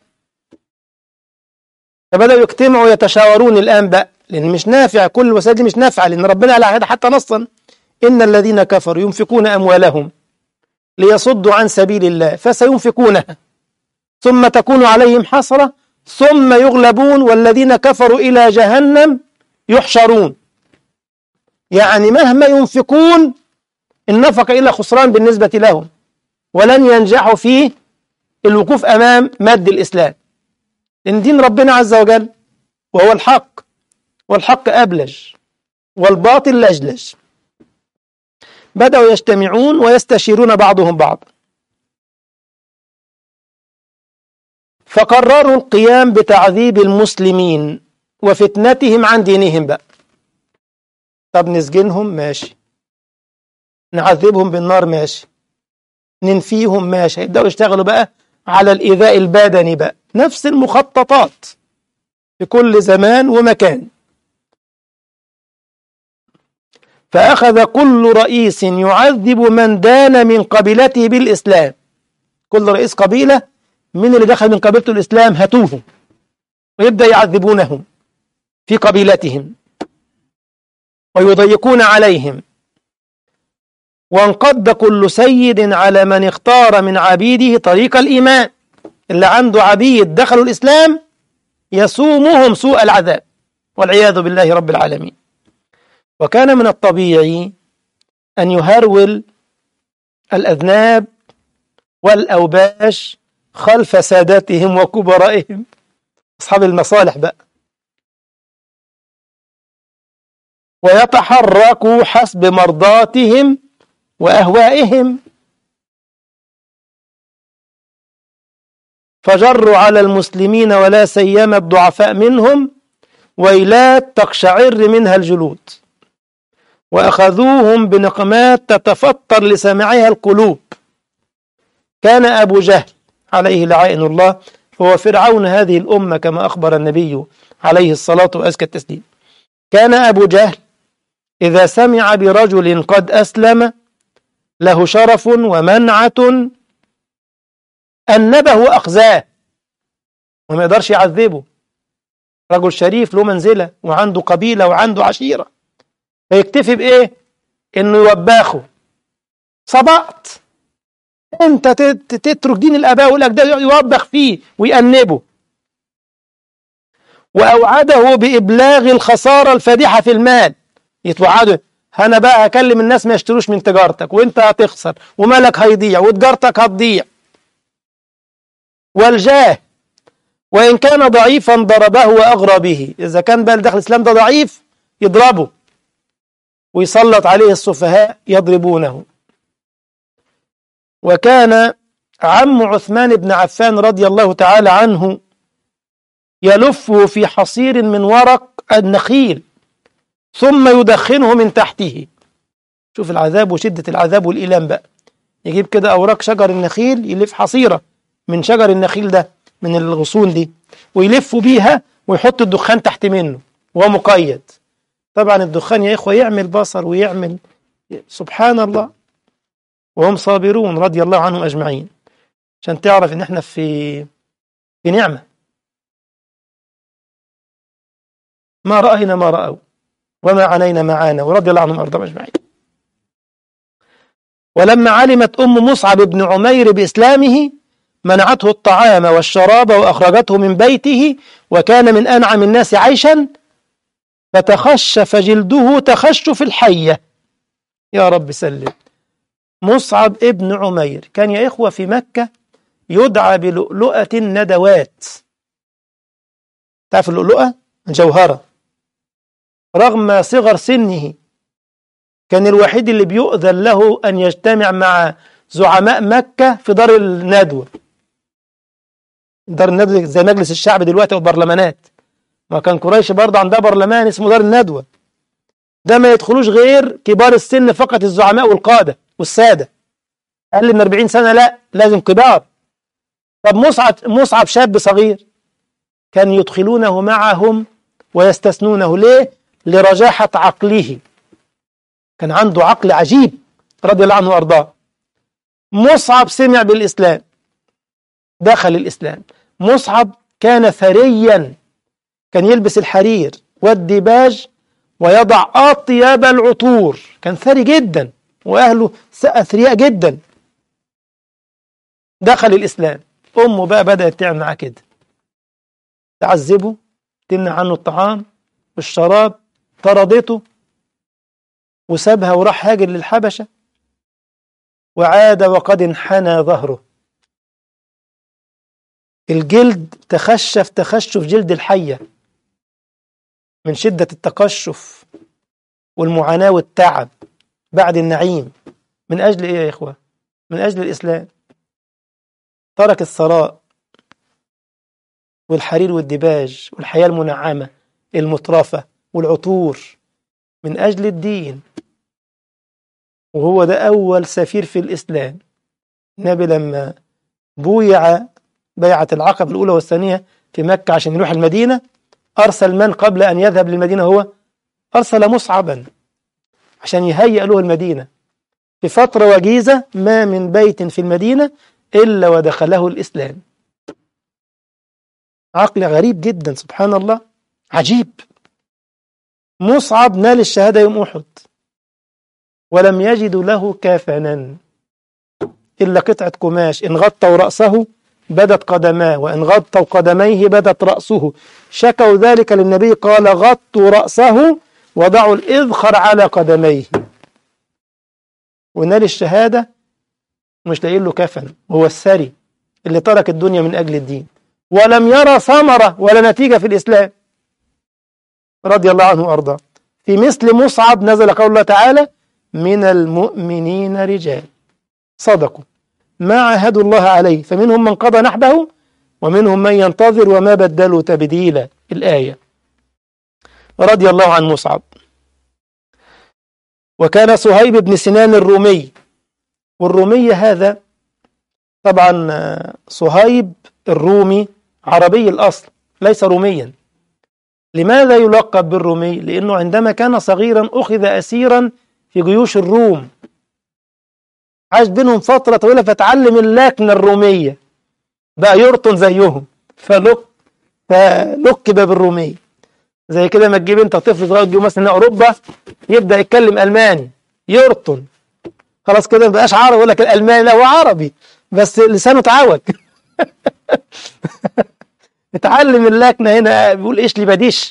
فبداوا يجتمعوا يتشاورون الان بقى لان مش نافع كل الوسائل دي مش نافعه لان ربنا قال على حتى نصا إن الذين كفروا ينفقون أموالهم ليصدوا عن سبيل الله فسينفقونها ثم تكون عليهم حسرة ثم يغلبون والذين كفروا إلى جهنم يحشرون يعني مهما ينفقون النفقة إلا خسران بالنسبة لهم ولن ينجحوا في الوقوف أمام مد الإسلام لأن دين ربنا عز وجل وهو الحق والحق أبلج والباطل لجلج بدأوا يجتمعون ويستشيرون بعضهم بعض فقرروا القيام بتعذيب المسلمين وفتنتهم عن دينهم بقى طب نسجنهم ماشي نعذبهم بالنار ماشي ننفيهم ماشي يبدأوا يشتغلوا بقى على الإيذاء البدني بقى نفس المخططات في كل زمان ومكان فأخذ كل رئيس يعذب من دان من قبيلته بالإسلام كل رئيس قبيلة من اللي دخل من قبيلته الإسلام هاتوه ويبدأ يعذبونهم في قبيلتهم ويضيقون عليهم وانقض كل سيد على من اختار من عبيده طريق الإيمان اللي عنده عبيد دخلوا الإسلام يسومهم سوء العذاب والعياذ بالله رب العالمين وكان من الطبيعي أن يهرول الأذناب والأوباش خلف ساداتهم وكبرائهم أصحاب المصالح بقى ويتحركوا حسب مرضاتهم وأهوائهم فجروا على المسلمين ولا سيما الضعفاء منهم ويلات تقشعر منها الجلود وأخذوهم بنقمات تتفطر لسماعها القلوب كان أبو جهل عليه لعائن الله هو فرعون هذه الأمة كما أخبر النبي عليه الصلاة وأزكى التسليم كان أبو جهل إذا سمع برجل قد أسلم له شرف ومنعة أنبه وأخزاه وما يقدرش يعذبه رجل شريف له منزلة وعنده قبيلة وعنده عشيرة فيكتفي بإيه؟ إنه يوباخه صبعت أنت تترك دين الآباء والأجداد يوبخ فيه ويأنبه وأوعده بإبلاغ الخسارة الفادحة في المال يتوعده أنا بقى هكلم الناس ما يشتروش من تجارتك وأنت هتخسر ومالك هيضيع وتجارتك هتضيع والجاه وإن كان ضعيفا ضربه وأغرى به إذا كان بقى داخل الإسلام ده ضعيف يضربه ويسلط عليه السفهاء يضربونه وكان عم عثمان بن عفان رضي الله تعالى عنه يلفه في حصير من ورق النخيل ثم يدخنه من تحته شوف العذاب وشدة العذاب والإيلام بقى يجيب كده أوراق شجر النخيل يلف حصيرة من شجر النخيل ده من الغصون دي ويلف بيها ويحط الدخان تحت منه وهو مقيد طبعا الدخان يا إخوة يعمل بصر ويعمل سبحان الله وهم صابرون رضي الله عنهم أجمعين عشان تعرف إن إحنا في في نعمة ما رأينا ما رأوا وما عنينا ما عانوا ورضي الله عنهم أرضهم أجمعين ولما علمت أم مصعب بن عمير بإسلامه منعته الطعام والشراب وأخرجته من بيته وكان من أنعم الناس عيشا فتخشف جلده تخشف الحية يا رب سلم مصعب ابن عمير كان يا إخوة في مكة يدعى بلؤلؤة الندوات تعرف اللؤلؤة؟ جوهرة رغم صغر سنه كان الوحيد اللي بيؤذن له أن يجتمع مع زعماء مكة في دار الندوة دار الندوة زي مجلس الشعب دلوقتي والبرلمانات ما كان قريش برضه عندها برلمان اسمه دار الندوة ده ما يدخلوش غير كبار السن فقط الزعماء والقادة والسادة أقل من 40 سنة لا لازم كبار طب مصعب مصعب شاب صغير كان يدخلونه معهم ويستثنونه ليه؟ لرجاحة عقله كان عنده عقل عجيب رضي الله عنه وأرضاه مصعب سمع بالإسلام دخل الإسلام مصعب كان ثريا كان يلبس الحرير والديباج ويضع أطيب العطور كان ثري جدا وأهله أثرياء جدا دخل الإسلام أمه بقى بدأت تعمل معاه كده تعذبه تمنع عنه الطعام والشراب طردته وسابها وراح هاجر للحبشة وعاد وقد انحنى ظهره الجلد تخشف تخشف جلد الحية من شدة التقشف والمعاناة والتعب بعد النعيم من أجل إيه يا إخوة من أجل الإسلام ترك الثراء والحرير والدباج والحياة المنعمة المترفة والعطور من أجل الدين وهو ده أول سفير في الإسلام النبي لما بويع بيعة العقبة الأولى والثانية في مكة عشان يروح المدينة أرسل من قبل أن يذهب للمدينة هو أرسل مصعبا عشان يهيئ له المدينة في فترة وجيزة ما من بيت في المدينة إلا ودخله الإسلام عقل غريب جدا سبحان الله عجيب مصعب نال الشهادة يوم أحد ولم يجدوا له كافنا إلا قطعة قماش إن غطوا رأسه بدت قدماه وإن غطوا قدميه بدت رأسه شكوا ذلك للنبي قال غطوا رأسه وضعوا الإذخر على قدميه ونال الشهادة مش لاقيين له كفن هو الثري اللي ترك الدنيا من أجل الدين ولم يرى ثمرة ولا نتيجة في الإسلام رضي الله عنه وأرضاه في مثل مصعب نزل قول الله تعالى من المؤمنين رجال صدقوا ما عاهدوا الله عليه فمنهم من قضى نحبه ومنهم من ينتظر وما بدلوا تبديلا الآية رضي الله عن مصعب وكان صهيب بن سنان الرومي والرومي هذا طبعا صهيب الرومي عربي الأصل ليس روميا لماذا يلقب بالرومي؟ لأنه عندما كان صغيرا أخذ أسيرا في جيوش الروم عاش بينهم فترة طويلة فتعلم اللكنة الرومية بقى يرطن زيهم فلك فلقب بالرومي زي كده ما تجيب انت طفل صغير تجيب مثلا اوروبا يبدا يتكلم الماني يرطن خلاص كده ما بقاش عربي يقول لك الالماني لا هو عربي بس لسانه اتعوج اتعلم اللكنه هنا بيقول ايش لي بديش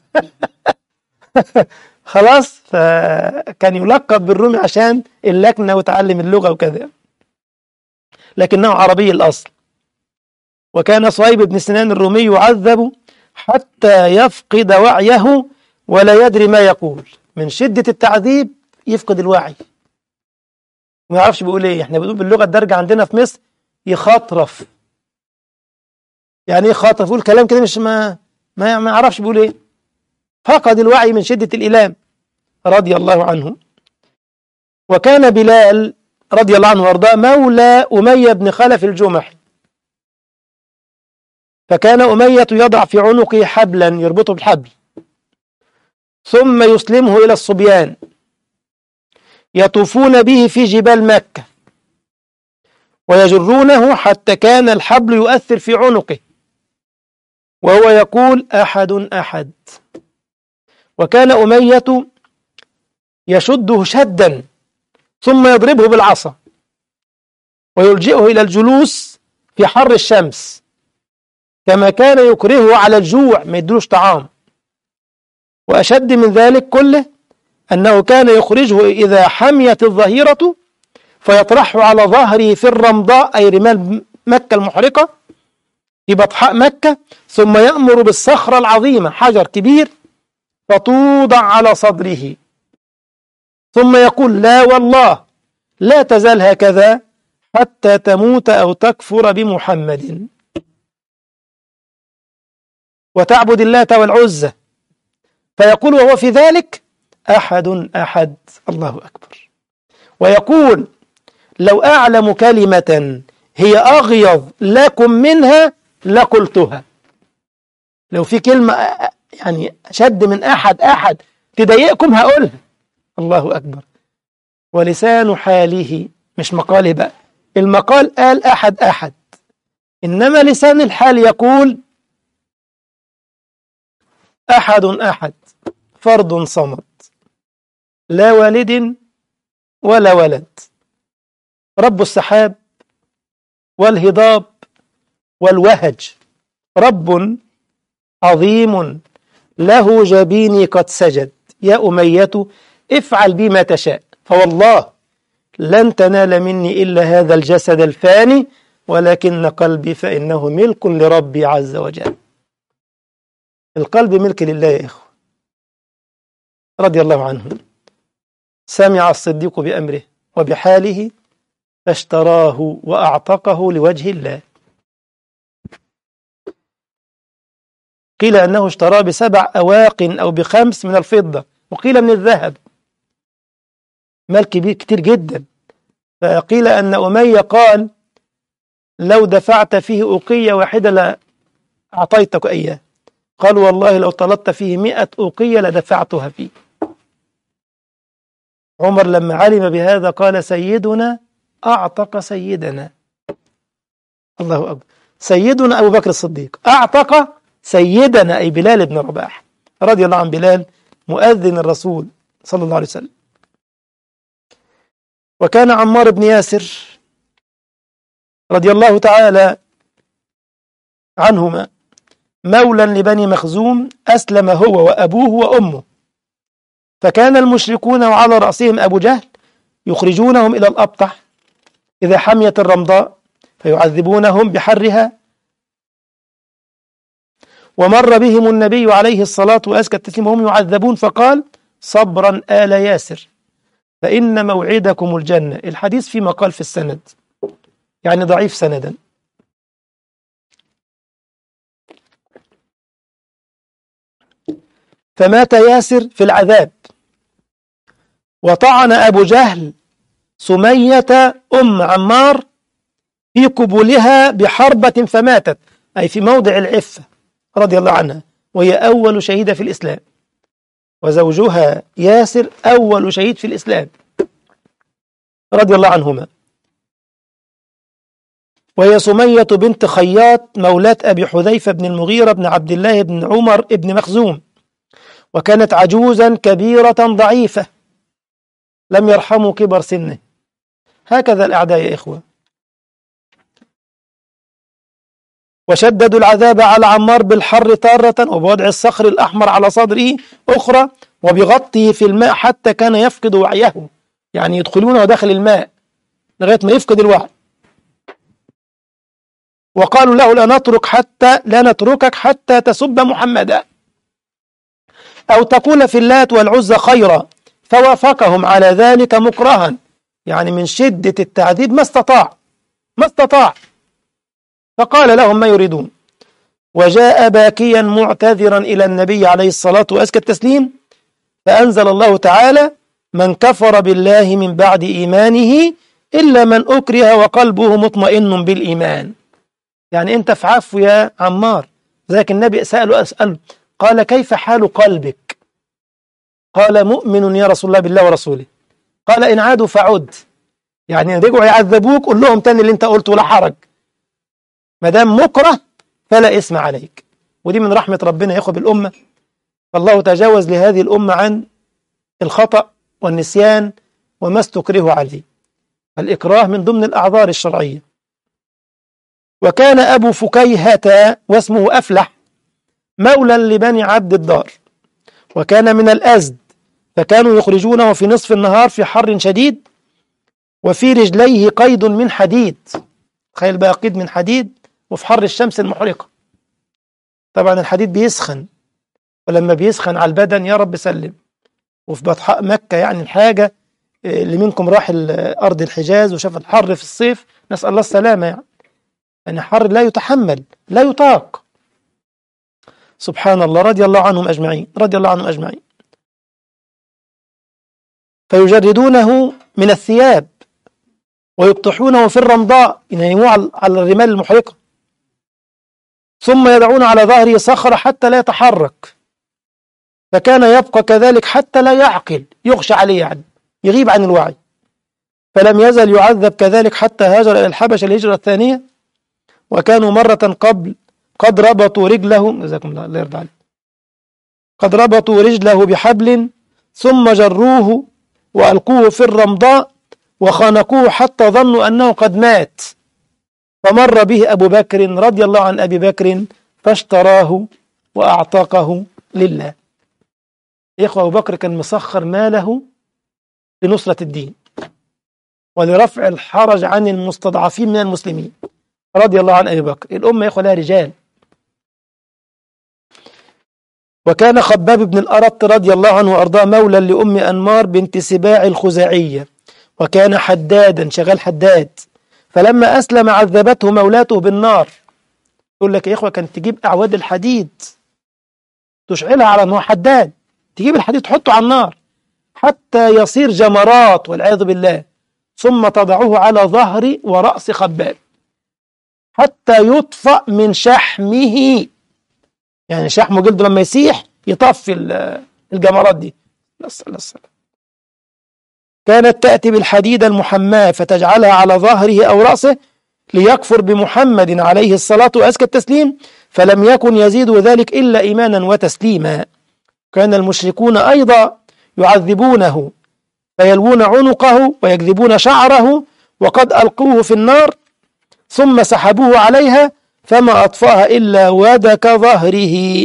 خلاص فكان يلقب بالرومي عشان اللكنه وتعلم اللغه وكذا لكنه عربي الاصل وكان صهيب بن سنان الرومي يعذب حتى يفقد وعيه ولا يدري ما يقول من شدة التعذيب يفقد الوعي ما يعرفش بيقول ايه احنا بنقول باللغة الدارجة عندنا في مصر يخاطرف يعني ايه خاطرف يقول كلام كده مش ما ما ما يعرفش بيقول ايه فقد الوعي من شدة الإلام رضي الله عنه وكان بلال رضي الله عنه وارضاه مولى أمية بن خلف الجمحي فكان أمية يضع في عنقه حبلا يربطه بالحبل ثم يسلمه إلى الصبيان يطوفون به في جبال مكة ويجرونه حتى كان الحبل يؤثر في عنقه وهو يقول أحد أحد وكان أمية يشده شدا ثم يضربه بالعصا ويلجئه إلى الجلوس في حر الشمس كما كان يكرهه على الجوع ما يدلوش طعام وأشد من ذلك كله أنه كان يخرجه إذا حميت الظهيرة فيطرحه على ظهره في الرمضاء أي رمال مكة المحرقة في بطحاء مكة ثم يأمر بالصخرة العظيمة حجر كبير فتوضع على صدره ثم يقول لا والله لا تزال هكذا حتى تموت أو تكفر بمحمد وتعبد اللات والعزة فيقول وهو في ذلك أحد أحد الله أكبر ويقول لو أعلم كلمة هي أغيظ لكم منها لقلتها لو في كلمة يعني شد من أحد أحد تضايقكم هقولها الله أكبر ولسان حاله مش مقاله بقى المقال قال أحد أحد إنما لسان الحال يقول أحد أحد فرد صمد لا والد ولا ولد رب السحاب والهضاب والوهج رب عظيم له جبيني قد سجد يا أمية افعل بما تشاء فوالله لن تنال مني إلا هذا الجسد الفاني ولكن قلبي فإنه ملك لربي عز وجل القلب ملك لله يا إخوة رضي الله عنه سمع الصديق بأمره وبحاله فاشتراه وأعتقه لوجه الله قيل أنه اشتراه بسبع أواق أو بخمس من الفضة وقيل من الذهب مال كبير كتير جدا فقيل أن أمية قال لو دفعت فيه أوقية واحدة لأعطيتك إياه قال والله لو طلبت فيه مئة أوقية لدفعتها فيه عمر لما علم بهذا قال سيدنا أعتق سيدنا الله أكبر سيدنا أبو بكر الصديق أعتق سيدنا أي بلال بن رباح رضي الله عن بلال مؤذن الرسول صلى الله عليه وسلم وكان عمار بن ياسر رضي الله تعالى عنهما مولا لبني مخزوم أسلم هو وأبوه وأمه فكان المشركون وعلى رأسهم أبو جهل يخرجونهم إلى الأبطح إذا حميت الرمضاء فيعذبونهم بحرها ومر بهم النبي عليه الصلاة وأزكى التسليم وهم يعذبون فقال صبرا آل ياسر فإن موعدكم الجنة الحديث في مقال في السند يعني ضعيف سندا فمات ياسر في العذاب وطعن أبو جهل سمية أم عمار في قبولها بحربة فماتت أي في موضع العفة رضي الله عنها وهي أول شهيدة في الإسلام وزوجها ياسر أول شهيد في الإسلام رضي الله عنهما وهي سمية بنت خياط مولاة أبي حذيفة بن المغيرة بن عبد الله بن عمر بن مخزوم وكانت عجوزا كبيرة ضعيفة لم يرحموا كبر سنه هكذا الأعداء يا إخوة وشددوا العذاب على عمار بالحر تارة وبوضع الصخر الأحمر على صدره أخرى وبغطه في الماء حتى كان يفقد وعيه يعني يدخلونه داخل الماء لغاية ما يفقد الوعي وقالوا له لا نترك حتى لا نتركك حتى تسب محمدا أو تقول في اللات والعزى خيرا فوافقهم على ذلك مكرها يعني من شدة التعذيب ما استطاع ما استطاع فقال لهم ما يريدون وجاء باكيا معتذرا إلى النبي عليه الصلاة وأزكى التسليم فأنزل الله تعالى من كفر بالله من بعد إيمانه إلا من أكره وقلبه مطمئن بالإيمان يعني أنت في عفو يا عمار ذاك النبي سأله أسأله قال كيف حال قلبك قال مؤمن يا رسول الله بالله ورسوله قال إن عادوا فعد يعني إن رجعوا يعذبوك قول لهم تاني اللي أنت قلته لا حرج ما دام مكره فلا اسم عليك ودي من رحمة ربنا يا إخوة بالأمة فالله تجاوز لهذه الأمة عن الخطأ والنسيان وما استكره عليه الإكراه من ضمن الأعذار الشرعية وكان أبو فكيهة واسمه أفلح مولا لبني عبد الدار وكان من الأزد فكانوا يخرجونه في نصف النهار في حر شديد وفي رجليه قيد من حديد تخيل بقى قيد من حديد وفي حر الشمس المحرقة طبعا الحديد بيسخن ولما بيسخن على البدن يا رب سلم وفي بطحاء مكة يعني الحاجة اللي منكم راح أرض الحجاز وشاف الحر في الصيف نسأل الله السلامة يعني يعني حر لا يتحمل لا يطاق سبحان الله رضي الله عنهم أجمعين رضي الله عنهم أجمعين فيجردونه من الثياب ويقطحونه في الرمضاء ينيموه على الرمال المحرقة ثم يدعون على ظهره صخرة حتى لا يتحرك فكان يبقى كذلك حتى لا يعقل يغشى عليه يعني يغيب عن الوعي فلم يزل يعذب كذلك حتى هاجر إلى الحبشة الهجرة الثانية وكانوا مرة قبل قد ربطوا رجله جزاكم الله الله يرضى عليك قد ربطوا رجله بحبل ثم جروه وألقوه في الرمضاء وخنقوه حتى ظنوا أنه قد مات فمر به أبو بكر رضي الله عن أبي بكر فاشتراه وأعتقه لله إخوة أبو بكر كان مسخر ماله لنصرة الدين ولرفع الحرج عن المستضعفين من المسلمين رضي الله عن أبي بكر الأمة يا إخوة لها رجال وكان خباب بن الأرط رضي الله عنه وأرضاه مولى لأم أنمار بنت سباع الخزاعية وكان حدادا شغال حداد فلما أسلم عذبته مولاته بالنار يقول لك يا إخوة كانت تجيب أعواد الحديد تشعلها على أنه حداد تجيب الحديد تحطه على النار حتى يصير جمرات والعياذ بالله ثم تضعه على ظهر ورأس خباب حتى يطفأ من شحمه يعني شحم جلده لما يسيح يطفي الجمرات دي نسأل السلام كانت تأتي بالحديد المحماة فتجعلها على ظهره أو رأسه ليكفر بمحمد عليه الصلاة وأزكى التسليم فلم يكن يزيد ذلك إلا إيمانا وتسليما كان المشركون أيضا يعذبونه فيلوون عنقه ويكذبون شعره وقد ألقوه في النار ثم سحبوه عليها فما أطفاها إلا ودك ظهره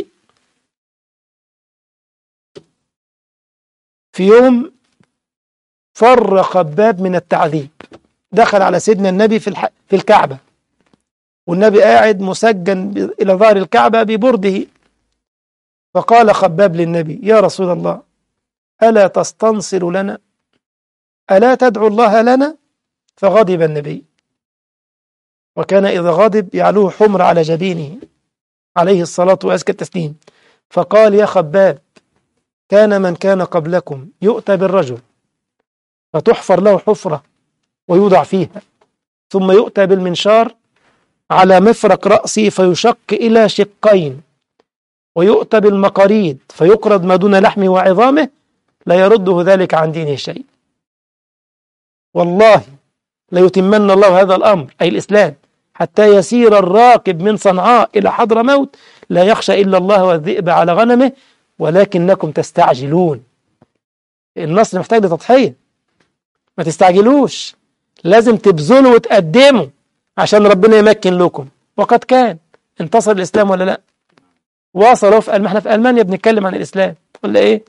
في يوم فر خباب من التعذيب دخل على سيدنا النبي في, الح... في الكعبة والنبي قاعد مسجن ب... إلى ظهر الكعبة ببرده فقال خباب للنبي يا رسول الله ألا تستنصر لنا ألا تدعو الله لنا فغضب النبي وكان إذا غضب يعلوه حمر على جبينه عليه الصلاة وأزكى التسليم فقال يا خباب كان من كان قبلكم يؤتى بالرجل فتحفر له حفرة ويوضع فيها ثم يؤتى بالمنشار على مفرق رأسه فيشق إلى شقين ويؤتى بالمقاريد فيقرض ما دون لحمه وعظامه لا يرده ذلك عن دينه شيء والله ليتمن الله هذا الأمر أي الإسلام حتى يسير الراكب من صنعاء إلى حضر موت لا يخشى إلا الله والذئب على غنمه ولكنكم تستعجلون النصر محتاج لتضحية ما تستعجلوش لازم تبذلوا وتقدموا عشان ربنا يمكن لكم وقد كان انتصر الإسلام ولا لا وصلوا في ما احنا في ألمانيا بنتكلم عن الإسلام ولا إيه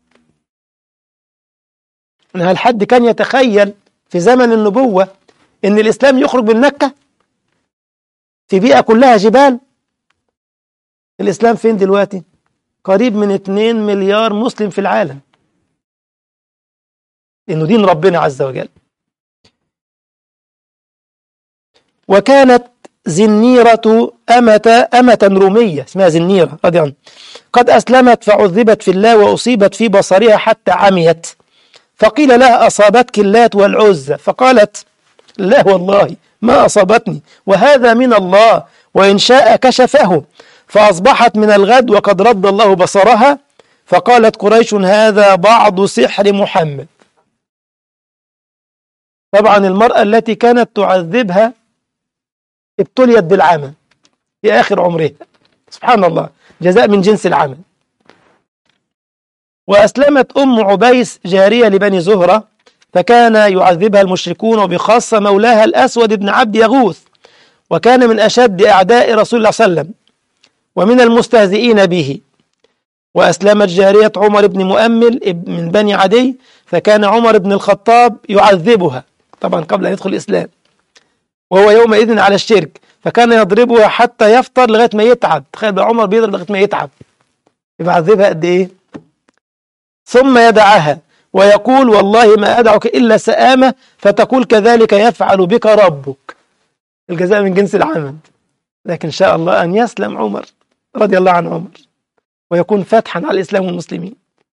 هل حد كان يتخيل في زمن النبوة إن الإسلام يخرج من مكة في بيئة كلها جبال الإسلام فين دلوقتي قريب من 2 مليار مسلم في العالم إنه دين ربنا عز وجل وكانت زنيرة أمة أمة رومية اسمها زنيرة رضي عنه قد أسلمت فعذبت في الله وأصيبت في بصرها حتى عميت فقيل لها أصابتك اللات والعزة فقالت لا والله ما أصابتني وهذا من الله وإن شاء كشفه فأصبحت من الغد وقد رد الله بصرها فقالت قريش هذا بعض سحر محمد طبعا المرأة التي كانت تعذبها ابتليت بالعمى في آخر عمرها سبحان الله جزاء من جنس العمل وأسلمت أم عبيس جارية لبني زهرة فكان يعذبها المشركون وبخاصة مولاها الأسود بن عبد يغوث وكان من أشد أعداء رسول الله صلى الله عليه وسلم ومن المستهزئين به وأسلمت جارية عمر بن مؤمل من بني عدي فكان عمر بن الخطاب يعذبها طبعا قبل أن يدخل الإسلام وهو يومئذ على الشرك فكان يضربها حتى يفطر لغاية ما يتعب تخيل بقى عمر بيضرب لغاية ما يتعب يبقى عذبها قد إيه ثم يدعها ويقول والله ما أدعك إلا سآمة فتقول كذلك يفعل بك ربك الجزاء من جنس العمل لكن شاء الله أن يسلم عمر رضي الله عن عمر ويكون فتحا على الإسلام والمسلمين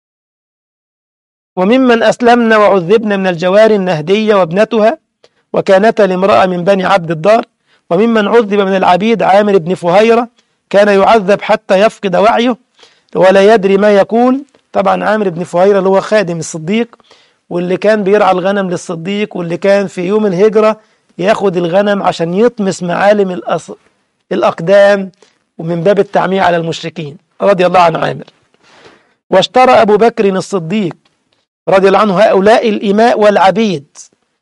وممن أسلمنا وعذبنا من الجوار النهدية وابنتها وكانتا لامرأة من بني عبد الدار وممن عذب من العبيد عامر بن فهيرة كان يعذب حتى يفقد وعيه ولا يدري ما يقول طبعا عامر بن فهيرة اللي هو خادم الصديق واللي كان بيرعى الغنم للصديق واللي كان في يوم الهجرة ياخد الغنم عشان يطمس معالم الأص... الأقدام ومن باب التعمية على المشركين رضي الله عن عامر واشترى أبو بكر الصديق رضي الله عنه هؤلاء الإماء والعبيد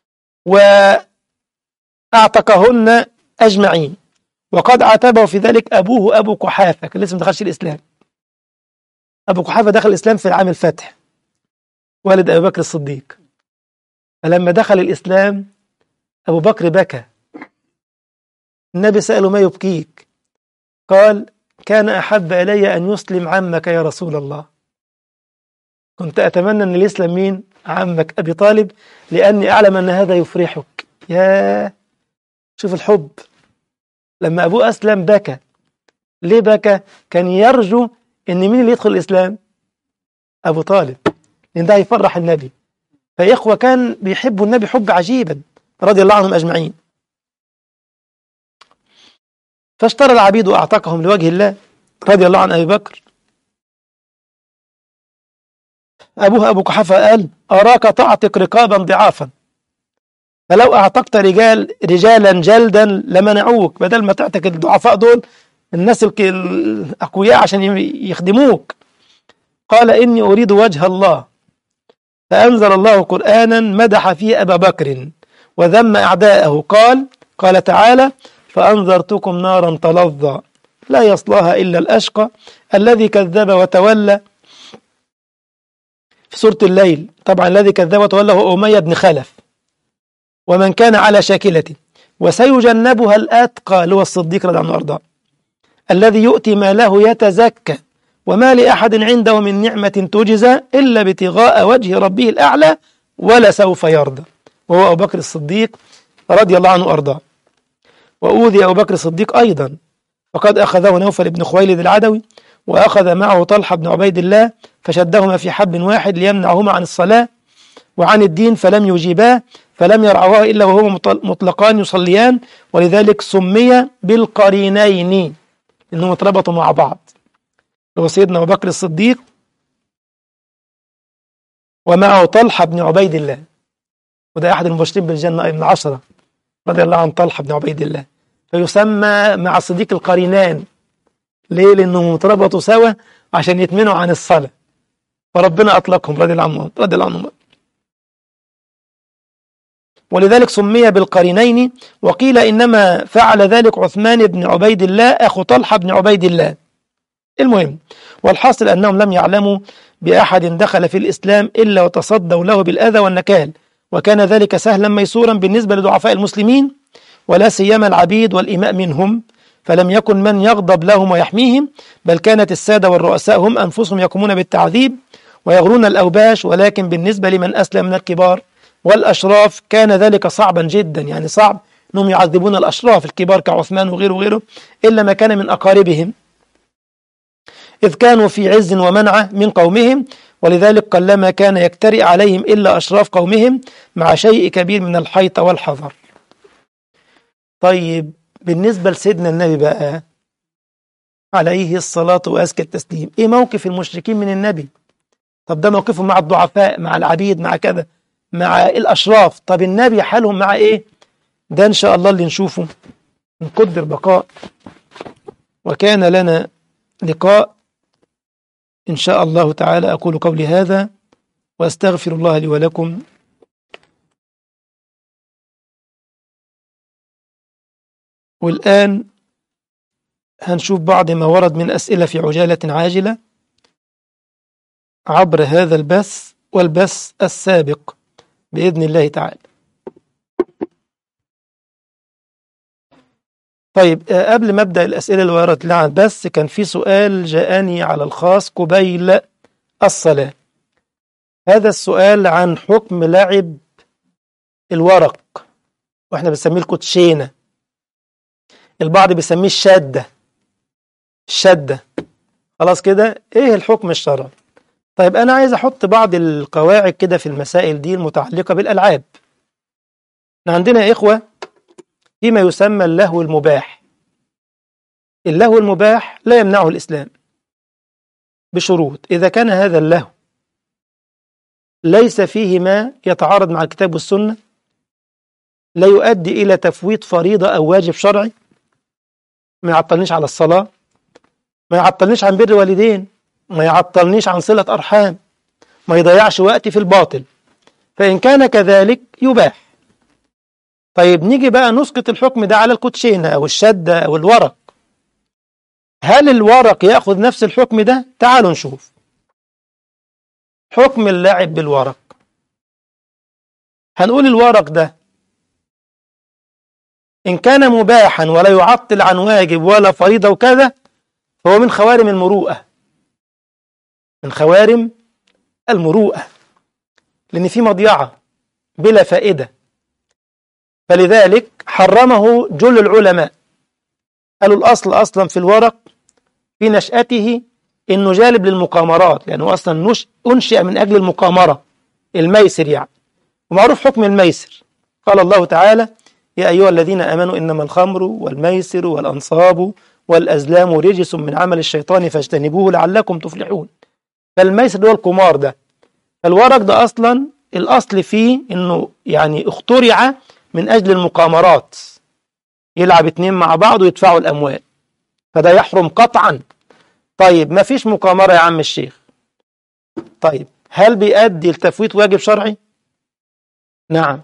وأعتقهن أجمعين وقد عاتبه في ذلك أبوه أبو قحافة كان لسه ما دخلش الإسلام أبو قحافة دخل الإسلام في العام الفتح والد أبي بكر الصديق فلما دخل الإسلام أبو بكر بكى النبي سأله ما يبكيك قال كان أحب إلي أن يسلم عمك يا رسول الله كنت أتمنى أن يسلم مين عمك أبي طالب لأني أعلم أن هذا يفرحك يا شوف الحب لما أبوه أسلم بكى ليه بكى كان يرجو أن مين اللي يدخل الإسلام أبو طالب لأن ده هيفرح النبي فإخوة كان بيحبوا النبي حب عجيبا رضي الله عنهم أجمعين فاشترى العبيد وأعتقهم لوجه الله رضي الله عن أبي بكر أبوه أبو قحافة قال أراك تعتق رقابا ضعافا فلو أعتقت رجال رجالا جلدا لمنعوك بدل ما تعتق الضعفاء دول الناس الأقوياء عشان يخدموك قال إني أريد وجه الله فأنزل الله قرآنا مدح فيه أبا بكر وذم أعداءه قال قال تعالى فأنذرتكم نارا تلظى لا يصلاها إلا الأشقى الذي كذب وتولى في سورة الليل طبعا الذي كذب وتولى هو أمية بن خلف ومن كان على شاكلته وسيجنبها الأتقى اللي هو الصديق رضي الله عنه الذي يؤتي ماله يتزكى وما لأحد عنده من نعمة تجزى إلا ابتغاء وجه ربه الأعلى ولا سوف يرضى وهو أبو بكر الصديق رضي الله عنه أرضاه وأوذي أبو بكر الصديق أيضا فقد أخذه نوفل بن خويلد العدوي وأخذ معه طلحة بن عبيد الله فشدهما في حب واحد ليمنعهما عن الصلاة وعن الدين فلم يجيباه فلم يرعواه إلا وهما مطلقان يصليان ولذلك سمي بالقرينين إنهم اتربطوا مع بعض هو سيدنا أبو بكر الصديق ومعه طلحة بن عبيد الله وده أحد المبشرين بالجنة أي من عشرة رضي الله عن طلحة بن عبيد الله فيسمى مع الصديق القرينان ليه؟ لأنهم اتربطوا سوا عشان يتمنعوا عن الصلاة فربنا أطلقهم رضي الله عنهم رضي الله عنهم ولذلك سمي بالقرينين وقيل إنما فعل ذلك عثمان بن عبيد الله أخو طلحة بن عبيد الله المهم والحاصل أنهم لم يعلموا بأحد دخل في الإسلام إلا وتصدوا له بالأذى والنكال وكان ذلك سهلا ميسورا بالنسبة لضعفاء المسلمين ولا سيما العبيد والإماء منهم فلم يكن من يغضب لهم ويحميهم بل كانت السادة والرؤساء هم أنفسهم يقومون بالتعذيب ويغرون الأوباش ولكن بالنسبة لمن أسلم من الكبار والأشراف كان ذلك صعبا جدا يعني صعب أنهم يعذبون الأشراف الكبار كعثمان وغيره وغيره إلا ما كان من أقاربهم إذ كانوا في عز ومنعة من قومهم ولذلك قلما كان يكترئ عليهم إلا أشراف قومهم مع شيء كبير من الحيطة والحذر طيب بالنسبة لسيدنا النبي بقى عليه الصلاة وأزكى التسليم إيه موقف المشركين من النبي طب ده موقفهم مع الضعفاء مع العبيد مع كذا مع الأشراف طب النبي حالهم مع إيه ده إن شاء الله اللي نشوفه نقدر بقاء وكان لنا لقاء إن شاء الله تعالى أقول قولي هذا وأستغفر الله لي ولكم والآن هنشوف بعض ما ورد من أسئلة في عجالة عاجلة عبر هذا البث والبث السابق بإذن الله تعالى طيب قبل ما أبدأ الأسئلة اللي وردت لي عن البث كان في سؤال جاءني على الخاص قبيل الصلاة هذا السؤال عن حكم لعب الورق واحنا بنسميه الكوتشينة البعض بيسميه الشدة الشدة خلاص كده ايه الحكم الشرعي طيب انا عايز احط بعض القواعد كده في المسائل دي المتعلقة بالالعاب احنا عندنا يا اخوة فيما يسمى اللهو المباح اللهو المباح لا يمنعه الاسلام بشروط اذا كان هذا اللهو ليس فيه ما يتعارض مع الكتاب والسنة لا يؤدي إلى تفويت فريضة أو واجب شرعي ما يعطلنيش على الصلاة ما يعطلنيش عن بر والدين ما يعطلنيش عن صلة أرحام ما يضيعش وقتي في الباطل فإن كان كذلك يباح طيب نيجي بقى نسقط الحكم ده على الكوتشينة أو الشدة أو الورق هل الورق يأخذ نفس الحكم ده؟ تعالوا نشوف حكم اللعب بالورق هنقول الورق ده إن كان مباحا ولا يعطل عن واجب ولا فريضة وكذا فهو من خوارم المروءة من خوارم المروءة لأن في مضيعة بلا فائدة فلذلك حرمه جل العلماء قالوا الأصل أصلا في الورق في نشأته إنه جالب للمقامرات لأنه أصلا نش... أنشئ من أجل المقامرة الميسر يعني ومعروف حكم الميسر قال الله تعالى يا أيها الذين آمنوا إنما الخمر والميسر والأنصاب والأزلام رجس من عمل الشيطان فاجتنبوه لعلكم تفلحون فالميسر هو القمار ده الورق ده أصلا الأصل فيه إنه يعني اخترع من أجل المقامرات يلعب اتنين مع بعض ويدفعوا الأموال فده يحرم قطعا طيب ما فيش مقامرة يا عم الشيخ طيب هل بيؤدي لتفويت واجب شرعي نعم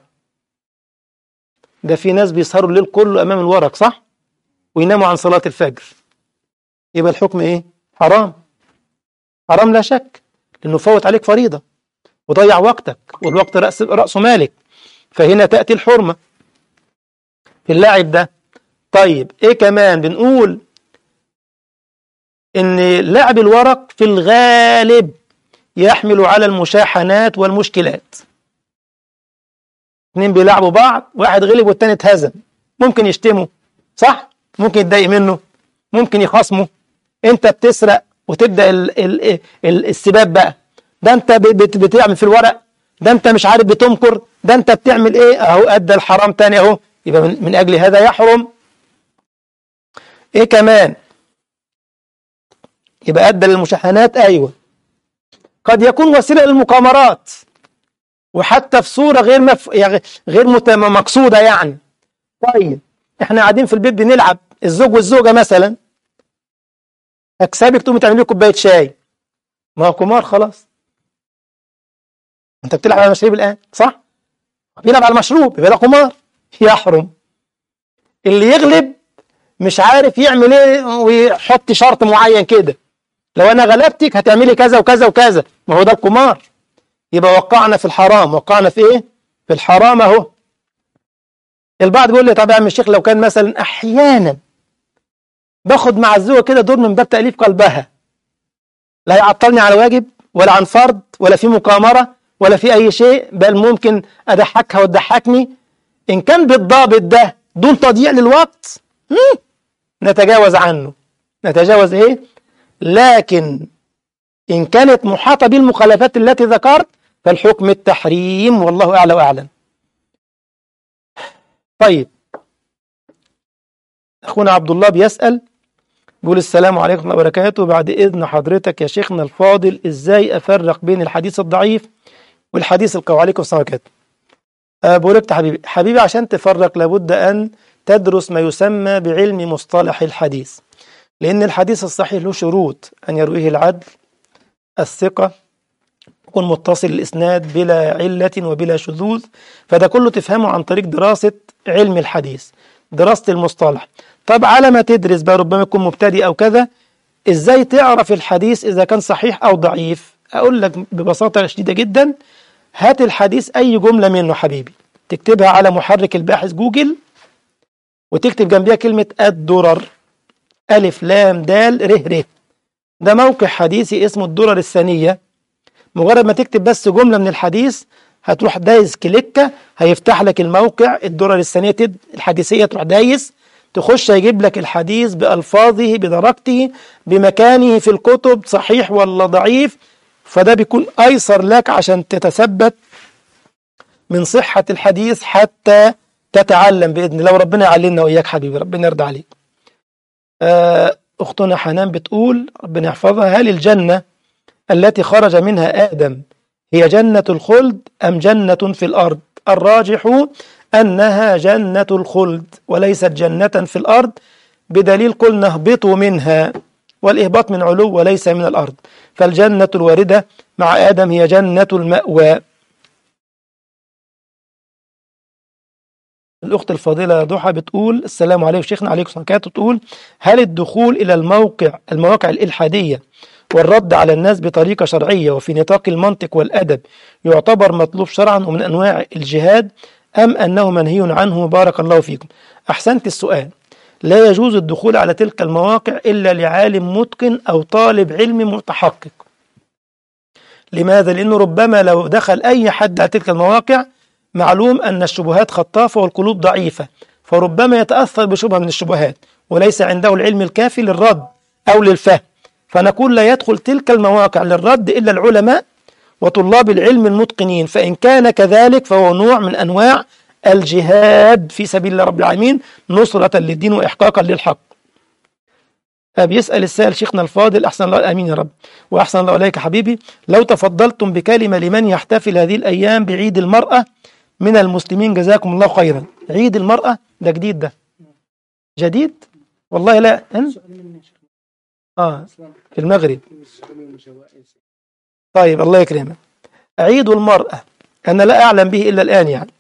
ده في ناس بيسهروا الليل كله أمام الورق صح ويناموا عن صلاة الفجر يبقى الحكم إيه حرام حرام لا شك لأنه فوت عليك فريضة وضيع وقتك والوقت رأس, رأس مالك فهنا تأتي الحرمة في اللاعب ده طيب إيه كمان بنقول إن لعب الورق في الغالب يحمل على المشاحنات والمشكلات اتنين بيلعبوا بعض واحد غلب والتاني اتهزم ممكن يشتمه صح ممكن يتضايق منه ممكن يخاصمه انت بتسرق وتبدا ال ال ال السباب بقى ده انت بت بتعمل في الورق ده انت مش عارف بتمكر ده انت بتعمل ايه اهو ادى الحرام تاني اهو يبقى من, من اجل هذا يحرم ايه كمان يبقى ادى للمشاحنات ايوه قد يكون وسيله للمقامرات وحتى في صوره غير مف... يعني غير مت... مقصوده يعني طيب احنا قاعدين في البيت بنلعب الزوج والزوجه مثلا اكسبك تقوم تعمل لي كوبايه شاي ما هو قمار خلاص انت بتلعب على المشاريب الان صح بيلعب على المشروب يبقى ده قمار يحرم اللي يغلب مش عارف يعمل ايه ويحط شرط معين كده لو انا غلبتك هتعملي كذا وكذا وكذا ما هو ده القمار يبقى وقعنا في الحرام وقعنا في ايه في الحرام اهو البعض بيقول لي طب يا عم الشيخ لو كان مثلا احيانا باخد مع الزوجه كده دور من باب تاليف قلبها لا يعطلني على واجب ولا عن فرض ولا في مقامره ولا في اي شيء بل ممكن اضحكها وتضحكني ان كان بالضابط ده دون تضييع للوقت نتجاوز عنه نتجاوز ايه لكن ان كانت محاطه بالمخالفات التي ذكرت فالحكم التحريم والله اعلى واعلم طيب اخونا عبد الله بيسال بيقول السلام عليكم ورحمه الله وبركاته بعد اذن حضرتك يا شيخنا الفاضل ازاي افرق بين الحديث الضعيف والحديث القوي عليكم السلام عليكم أه بقول لك حبيبي حبيبي عشان تفرق لابد ان تدرس ما يسمى بعلم مصطلح الحديث لان الحديث الصحيح له شروط ان يرويه العدل الثقه يكون متصل الاسناد بلا عله وبلا شذوذ فده كله تفهمه عن طريق دراسه علم الحديث دراسه المصطلح طب على ما تدرس بقى ربما يكون مبتدئ او كذا ازاي تعرف الحديث اذا كان صحيح او ضعيف اقول لك ببساطه شديده جدا هات الحديث اي جمله منه حبيبي تكتبها على محرك الباحث جوجل وتكتب جنبيها كلمه الدرر الف لام دال ر ر ده موقع حديثي اسمه الدرر الثانيه مجرد ما تكتب بس جمله من الحديث هتروح دايس كليكه هيفتح لك الموقع الدرر الثانيه الحديثيه تروح دايس تخش يجيب لك الحديث بألفاظه بدرجته بمكانه في الكتب صحيح ولا ضعيف فده بيكون أيسر لك عشان تتثبت من صحة الحديث حتى تتعلم بإذن الله وربنا يعلمنا وإياك حبيبي ربنا يرضى عليك أختنا حنان بتقول ربنا يحفظها هل الجنة التي خرج منها آدم هي جنة الخلد أم جنة في الأرض الراجح أنها جنة الخلد وليست جنة في الأرض بدليل قلنا اهبطوا منها والإهباط من علو وليس من الأرض فالجنة الواردة مع آدم هي جنة المأوى الأخت الفاضلة ضحى بتقول السلام عليكم شيخنا عليكم السلام عليكم تقول هل الدخول إلى الموقع المواقع الإلحادية والرد على الناس بطريقة شرعية وفي نطاق المنطق والأدب يعتبر مطلوب شرعا ومن أنواع الجهاد أم أنه منهي عنه بارك الله فيكم أحسنت السؤال لا يجوز الدخول على تلك المواقع إلا لعالم متقن أو طالب علم متحقق لماذا؟ لأنه ربما لو دخل أي حد على تلك المواقع معلوم أن الشبهات خطافة والقلوب ضعيفة فربما يتأثر بشبهة من الشبهات وليس عنده العلم الكافي للرد أو للفهم فنقول لا يدخل تلك المواقع للرد إلا العلماء وطلاب العلم المتقنين فإن كان كذلك فهو نوع من أنواع الجهاد في سبيل الله رب العالمين نصرة للدين وإحقاقا للحق بيسأل السائل شيخنا الفاضل أحسن الله أمين يا رب وأحسن الله إليك حبيبي لو تفضلتم بكلمة لمن يحتفل هذه الأيام بعيد المرأة من المسلمين جزاكم الله خيرا عيد المرأة ده جديد ده جديد والله لا أن؟ آه في المغرب طيب الله يكرمك عيد المرأة أنا لا أعلم به إلا الآن يعني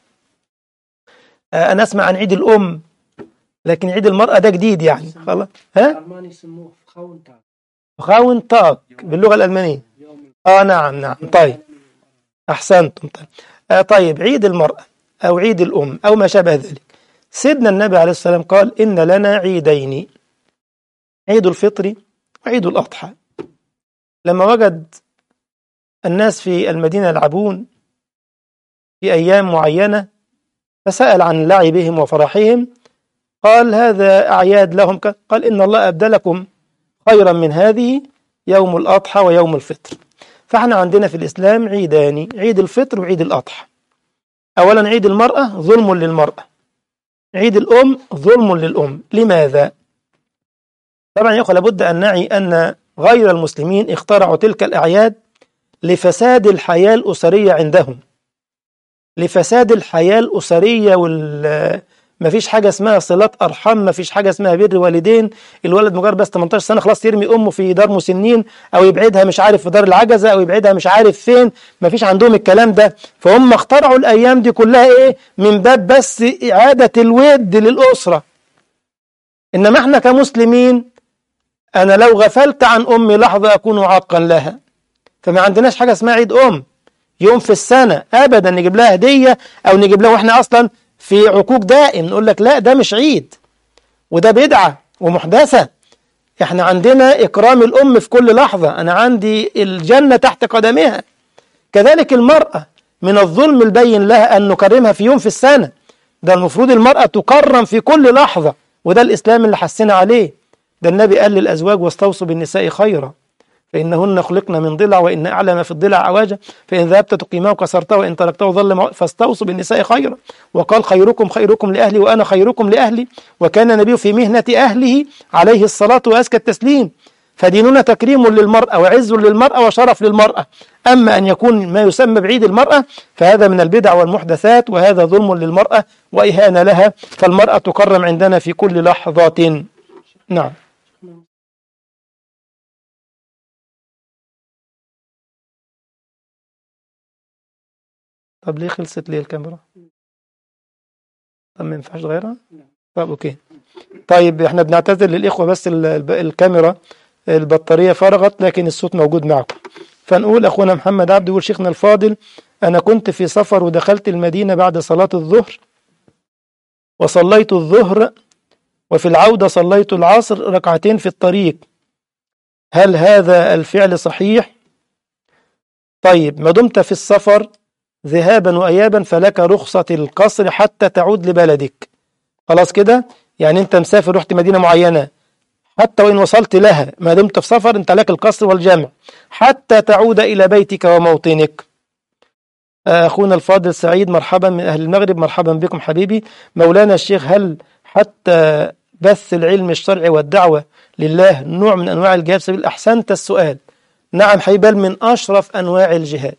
آه أنا أسمع عن عيد الأم لكن عيد المرأة ده جديد يعني خلاص ها الألمان يسموه خاونتاك خاون تاك باللغة الألمانية آه نعم نعم طيب أحسنتم طيب آه طيب عيد المرأة أو عيد الأم أو ما شابه ذلك سيدنا النبي عليه السلام قال إن لنا عيدين عيد الفطر وعيد الأضحى لما وجد الناس في المدينة يلعبون في أيام معينة فسأل عن لعبهم وفرحهم قال هذا أعياد لهم قال إن الله أبدلكم خيرا من هذه يوم الأضحى ويوم الفطر فاحنا عندنا في الإسلام عيدان عيد الفطر وعيد الأضحى أولا عيد المرأة ظلم للمرأة عيد الأم ظلم للأم لماذا؟ طبعا يا أخوة لابد أن نعي أن غير المسلمين اخترعوا تلك الأعياد لفساد الحياة الأسرية عندهم لفساد الحياة الأسرية وال ما فيش حاجة اسمها صلات أرحام ما فيش حاجة اسمها بر والدين الولد مجرد بس 18 سنة خلاص يرمي أمه في دار مسنين أو يبعدها مش عارف في دار العجزة أو يبعدها مش عارف فين ما فيش عندهم الكلام ده فهم اخترعوا الأيام دي كلها إيه من باب بس إعادة الود للأسرة إنما إحنا كمسلمين أنا لو غفلت عن أمي لحظة أكون عاقا لها فما عندناش حاجة اسمها عيد أم يوم في السنة أبدا نجيب لها هدية أو نجيب لها وإحنا أصلا في عقوق دائم نقول لك لا ده مش عيد وده بدعة ومحدثة احنا عندنا إكرام الأم في كل لحظة أنا عندي الجنة تحت قدمها كذلك المرأة من الظلم البين لها أن نكرمها في يوم في السنة ده المفروض المرأة تكرم في كل لحظة وده الإسلام اللي حسنا عليه ده النبي قال للأزواج واستوصوا بالنساء خيرا فإنهن خلقن من ضلع وإن أعلم في الضلع عواجا فإن ذهبت تقيمه كسرته وإن تركته ظل فاستوصوا بالنساء خيرا وقال خيركم خيركم لأهلي وأنا خيركم لأهلي وكان النبي في مهنة أهله عليه الصلاة وأزكى التسليم فديننا تكريم للمرأة وعز للمرأة وشرف للمرأة أما أن يكون ما يسمى بعيد المرأة فهذا من البدع والمحدثات وهذا ظلم للمرأة وإهانة لها فالمرأة تكرم عندنا في كل لحظة نعم طب ليه خلصت ليه الكاميرا طب ما ينفعش تغيرها طب اوكي طيب احنا بنعتذر للاخوه بس ال- الب- الكاميرا البطاريه فرغت لكن الصوت موجود معكم فنقول اخونا محمد عبد يقول شيخنا الفاضل انا كنت في سفر ودخلت المدينه بعد صلاه الظهر وصليت الظهر وفي العوده صليت العصر ركعتين في الطريق هل هذا الفعل صحيح طيب ما دمت في السفر ذهابا وإيابا فلك رخصة القصر حتى تعود لبلدك خلاص كده يعني أنت مسافر رحت مدينة معينة حتى وإن وصلت لها ما دمت في سفر أنت لك القصر والجمع حتى تعود إلى بيتك وموطنك أخونا الفاضل سعيد مرحبا من أهل المغرب مرحبا بكم حبيبي مولانا الشيخ هل حتى بث العلم الشرعي والدعوة لله نوع من أنواع الجهاد في سبيل أحسنت السؤال نعم حبيبال من أشرف أنواع الجهاد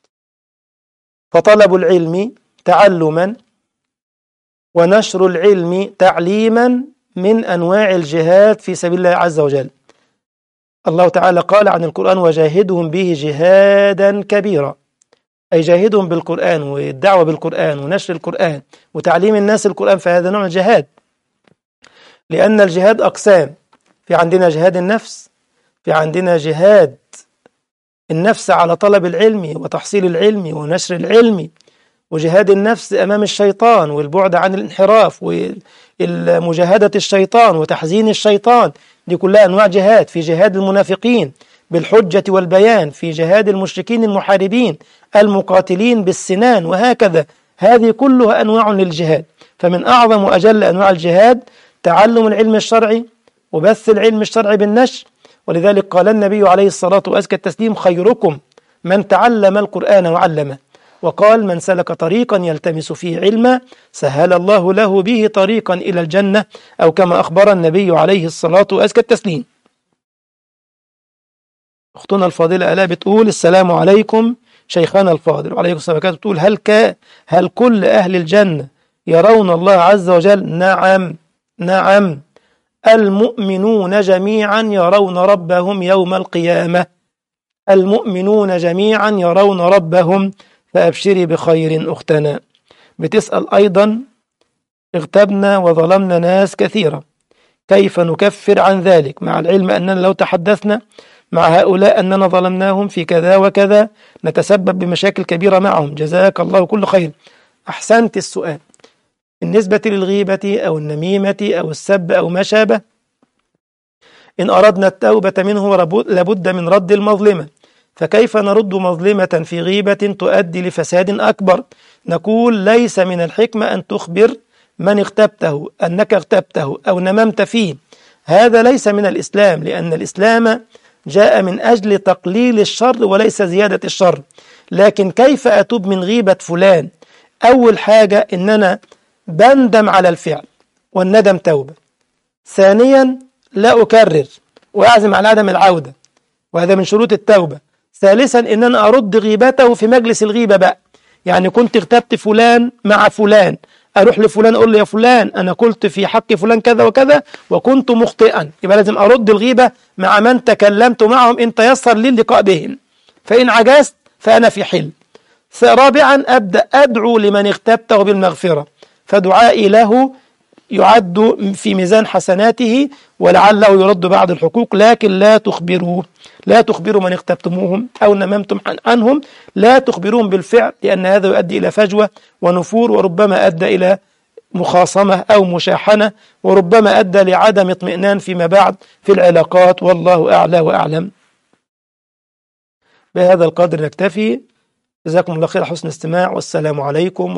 فطلب العلم تعلما ونشر العلم تعليما من أنواع الجهاد في سبيل الله عز وجل الله تعالى قال عن القرآن وجاهدهم به جهادا كبيرا أي جاهدهم بالقرآن والدعوة بالقرآن ونشر القرآن وتعليم الناس القرآن فهذا نوع جهاد لأن الجهاد أقسام في عندنا جهاد النفس في عندنا جهاد النفس على طلب العلم وتحصيل العلم ونشر العلم وجهاد النفس أمام الشيطان والبعد عن الانحراف ومجاهدة الشيطان وتحزين الشيطان دي كلها أنواع جهاد في جهاد المنافقين بالحجة والبيان في جهاد المشركين المحاربين المقاتلين بالسنان وهكذا هذه كلها أنواع للجهاد فمن أعظم وأجل أنواع الجهاد تعلم العلم الشرعي وبث العلم الشرعي بالنشر ولذلك قال النبي عليه الصلاة وأزكى التسليم خيركم من تعلم القرآن وعلمه وقال من سلك طريقا يلتمس فيه علما سهل الله له به طريقا إلى الجنة أو كما أخبر النبي عليه الصلاة وأزكى التسليم أختنا الفاضلة ألا بتقول السلام عليكم شيخنا الفاضل وعليكم السلام عليكم بتقول هل, ك... هل كل أهل الجنة يرون الله عز وجل نعم نعم المؤمنون جميعا يرون ربهم يوم القيامة المؤمنون جميعا يرون ربهم فأبشري بخير أختنا بتسأل أيضا اغتبنا وظلمنا ناس كثيرة كيف نكفر عن ذلك مع العلم أننا لو تحدثنا مع هؤلاء أننا ظلمناهم في كذا وكذا نتسبب بمشاكل كبيرة معهم جزاك الله كل خير أحسنت السؤال بالنسبة للغيبة أو النميمة أو السب أو ما شابه إن أردنا التوبة منه لابد من رد المظلمة فكيف نرد مظلمة في غيبة تؤدي لفساد أكبر نقول ليس من الحكمة أن تخبر من اغتبته أنك اغتبته أو نممت فيه هذا ليس من الإسلام لأن الإسلام جاء من أجل تقليل الشر وليس زيادة الشر لكن كيف أتوب من غيبة فلان أول حاجة إن أنا بندم على الفعل والندم توبة ثانيا لا أكرر وأعزم على عدم العودة وهذا من شروط التوبة ثالثا إن أنا أرد غيبته في مجلس الغيبة بقى يعني كنت اغتبت فلان مع فلان أروح لفلان أقول له يا فلان أنا قلت في حق فلان كذا وكذا وكنت مخطئا يبقى لازم أرد الغيبة مع من تكلمت معهم إن تيسر لي اللقاء بهم فإن عجزت فأنا في حل رابعا أبدأ أدعو لمن اغتبته بالمغفرة فدعائي له يعد في ميزان حسناته ولعله يرد بعض الحقوق لكن لا تخبروه لا تخبروا من اغتبتموهم أو نممتم عنهم لا تخبروهم بالفعل لأن هذا يؤدي إلى فجوة ونفور وربما أدى إلى مخاصمة أو مشاحنة وربما أدى لعدم اطمئنان فيما بعد في العلاقات والله أعلى وأعلم بهذا القدر نكتفي جزاكم الله خير حسن استماع والسلام عليكم